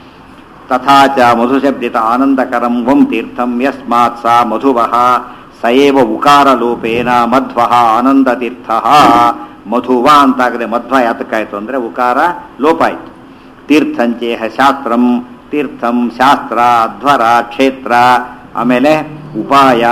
ತಥಾ ಚ ಮಧುಶಬ್ದಿತ ಆನಂದಕರಂ ವಂ ತೀರ್ಥಂ ಯಸ್ಮಾತ್ ಸಾ ಮಧುವಃ ಸ ಏವ ಉಕಾರಲೋಪೇನ ಮಧ್ವಃ ಆನಂದತೀರ್ಥ ಮಧುವ ಅಂತಾಗದೆ ಮಧ್ವ ಯಾತಕ್ಕಾಯ್ತು ಅಂದ್ರೆ ಉಕಾರ ಲೋಪ ಆಯ್ತು ತೀರ್ಥಂಚೇಹ ಶಾಸ್ತ್ರಂ ತೀರ್ಥಂ ಶಾಸ್ತ್ರ ಅಧ್ವರ ಕ್ಷೇತ್ರ ಆಮೇಲೆ ಉಪಾಯ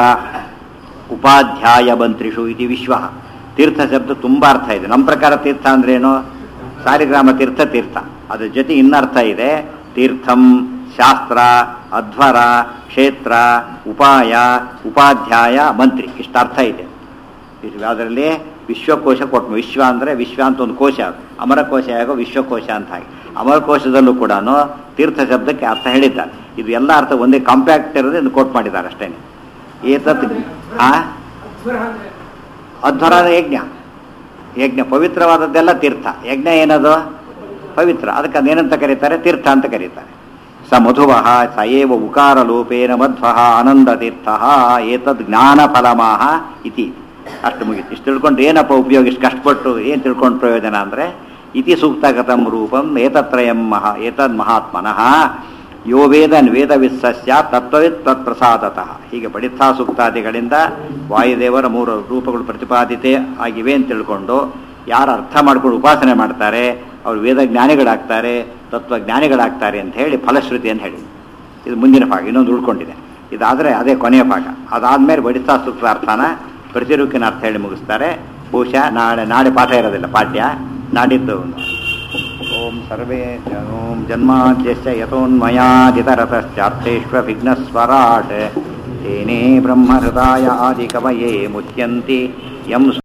ಉಪಾಧ್ಯಾಯ ಮಂತ್ರಿಷು ಇತಿ ವಿಶ್ವ ತೀರ್ಥ ಶಬ್ದ ತುಂಬಾ ಅರ್ಥ ಇದೆ ನಮ್ಮ ಪ್ರಕಾರ ತೀರ್ಥ ಅಂದ್ರೇನು ಸಾಲಿಗ್ರಾಮ ತೀರ್ಥ ತೀರ್ಥ ಅದ್ರ ಜೊತೆ ಇನ್ನರ್ಥ ಇದೆ ತೀರ್ಥಂ ಶಾಸ್ತ್ರ ಅಧ್ವರ ಕ್ಷೇತ್ರ ಉಪಾಯ ಉಪಾಧ್ಯಾಯ ಮಂತ್ರಿ ಇಷ್ಟು ಅರ್ಥ ಇದೆ ಇದು ಅದರಲ್ಲಿ ವಿಶ್ವಕೋಶ ಕೊಟ್ಟು ವಿಶ್ವ ಅಂದರೆ ವಿಶ್ವ ಅಂತ ಒಂದು ಕೋಶ ಅದು. ಅಮರಕೋಶ ಆಗೋ ವಿಶ್ವಕೋಶ ಅಂತ ಹಾಗೆ ಅಮರಕೋಶದಲ್ಲೂ ಕೂಡ ತೀರ್ಥ ಶಬ್ದಕ್ಕೆ ಅರ್ಥ ಹೇಳಿದ್ದಾರೆ ಇದು ಎಲ್ಲ ಅರ್ಥ ಒಂದೇ ಕಾಂಪ್ಯಾಕ್ಟ್ ಇರೋದು ಇದು ಕೋಟ್ ಮಾಡಿದ್ದಾರೆ ಅಷ್ಟೇ ಏತತ್ ಆ ಅಧ್ವರ ಅಂದ್ರೆ ಅಧ್ವರ ಅಂದ್ರೆ ಯಜ್ಞ ಯಜ್ಞ ಪವಿತ್ರವಾದದ್ದೆಲ್ಲ ತೀರ್ಥ ಯಜ್ಞ ಏನದು ಪವಿತ್ರ ಅದಕ್ಕೆ ಅದೇನಂತ ಕರೀತಾರೆ ತೀರ್ಥ ಅಂತ ಕರೀತಾರೆ ಸ ಮಧುವ ಸ ಏವ ಉಕಾರಲೋಪೇನ ಮಧ್ವ ಆನಂದತೀರ್ಥ ಏತದ್ ಜ್ಞಾನಫಲಮಾಹ ಇತಿ ಅಷ್ಟು ಮುಗಿತು ಇಷ್ಟು ತಿಳ್ಕೊಂಡು ಏನಪ್ಪ ಉಪಯೋಗ ಇಷ್ಟು ಕಷ್ಟಪಟ್ಟು ಏನು ತಿಳ್ಕೊಂಡು ಪ್ರಯೋಜನ ಅಂದರೆ ಇತಿ ಸೂಕ್ತಗತಂ ರೂಪಂ ಏತತ್ರಯಂ ಮಹಾ ಏತದ್ ಮಹಾತ್ಮನಃ ಯೋ ವೇದ ವೇದವಿಸ್ಸಸ್ಯ ತತ್ವವಿತ್ ತತ್ಪ್ರಸಾದತಃ ಹೀಗೆ ಬಡಿತಾ ಸೂಕ್ತಾದಿಗಳಿಂದ ವಾಯುದೇವರ ಮೂರು ರೂಪಗಳು ಪ್ರತಿಪಾದಿತೆ ಆಗಿವೆ ಅಂತ ತಿಳ್ಕೊಂಡು ಯಾರು ಅರ್ಥ ಮಾಡ್ಕೊಂಡು ಉಪಾಸನೆ ಮಾಡ್ತಾರೆ ಅವರು ವೇದ ಜ್ಞಾನಿಗಳಾಗ್ತಾರೆ ತತ್ವಜ್ಞಾನಿಗಳಾಗ್ತಾರೆ ಅಂತ ಹೇಳಿ ಫಲಶ್ರುತಿ ಅಂತ ಹೇಳಿ ಇದು ಮುಂದಿನ ಭಾಗ ಇನ್ನೊಂದು ಉಳ್ಕೊಂಡಿದೆ ಇದಾದರೆ ಅದೇ ಕೊನೆಯ ಭಾಗ ಅದಾದಮೇಲೆ ಬಡಿತಾ ಸೂಕ್ತ ಅರ್ಥನ ಪ್ರತಿರೂಪಿನ ಅರ್ಥ ಹೇಳಿ ಮುಗಿಸ್ತಾರೆ ಬಹುಶಃ ನಾಳೆ ನಾಳೆ ಪಾಠ ಇರೋದಿಲ್ಲ ಪಾಠ್ಯ ನಾಡಿದ್ದು ಓಂ ಸರ್ವೇ ಜ- ಓಂ ಜನ್ಮಾದ್ಯಸ್ಯ ಯತೋನ್ಮಯಾದಿತರತಶ್ಚಾರ್ಥೇಷ್ವಭಿಘ್ನಸ್ವರಾಟ್ ತೇನೇ ಬ್ರಹ್ಮಹೃದಾಯ ಆದಿಕವಯೇ ಮುಚ್ಯಂತಿ ಯಂ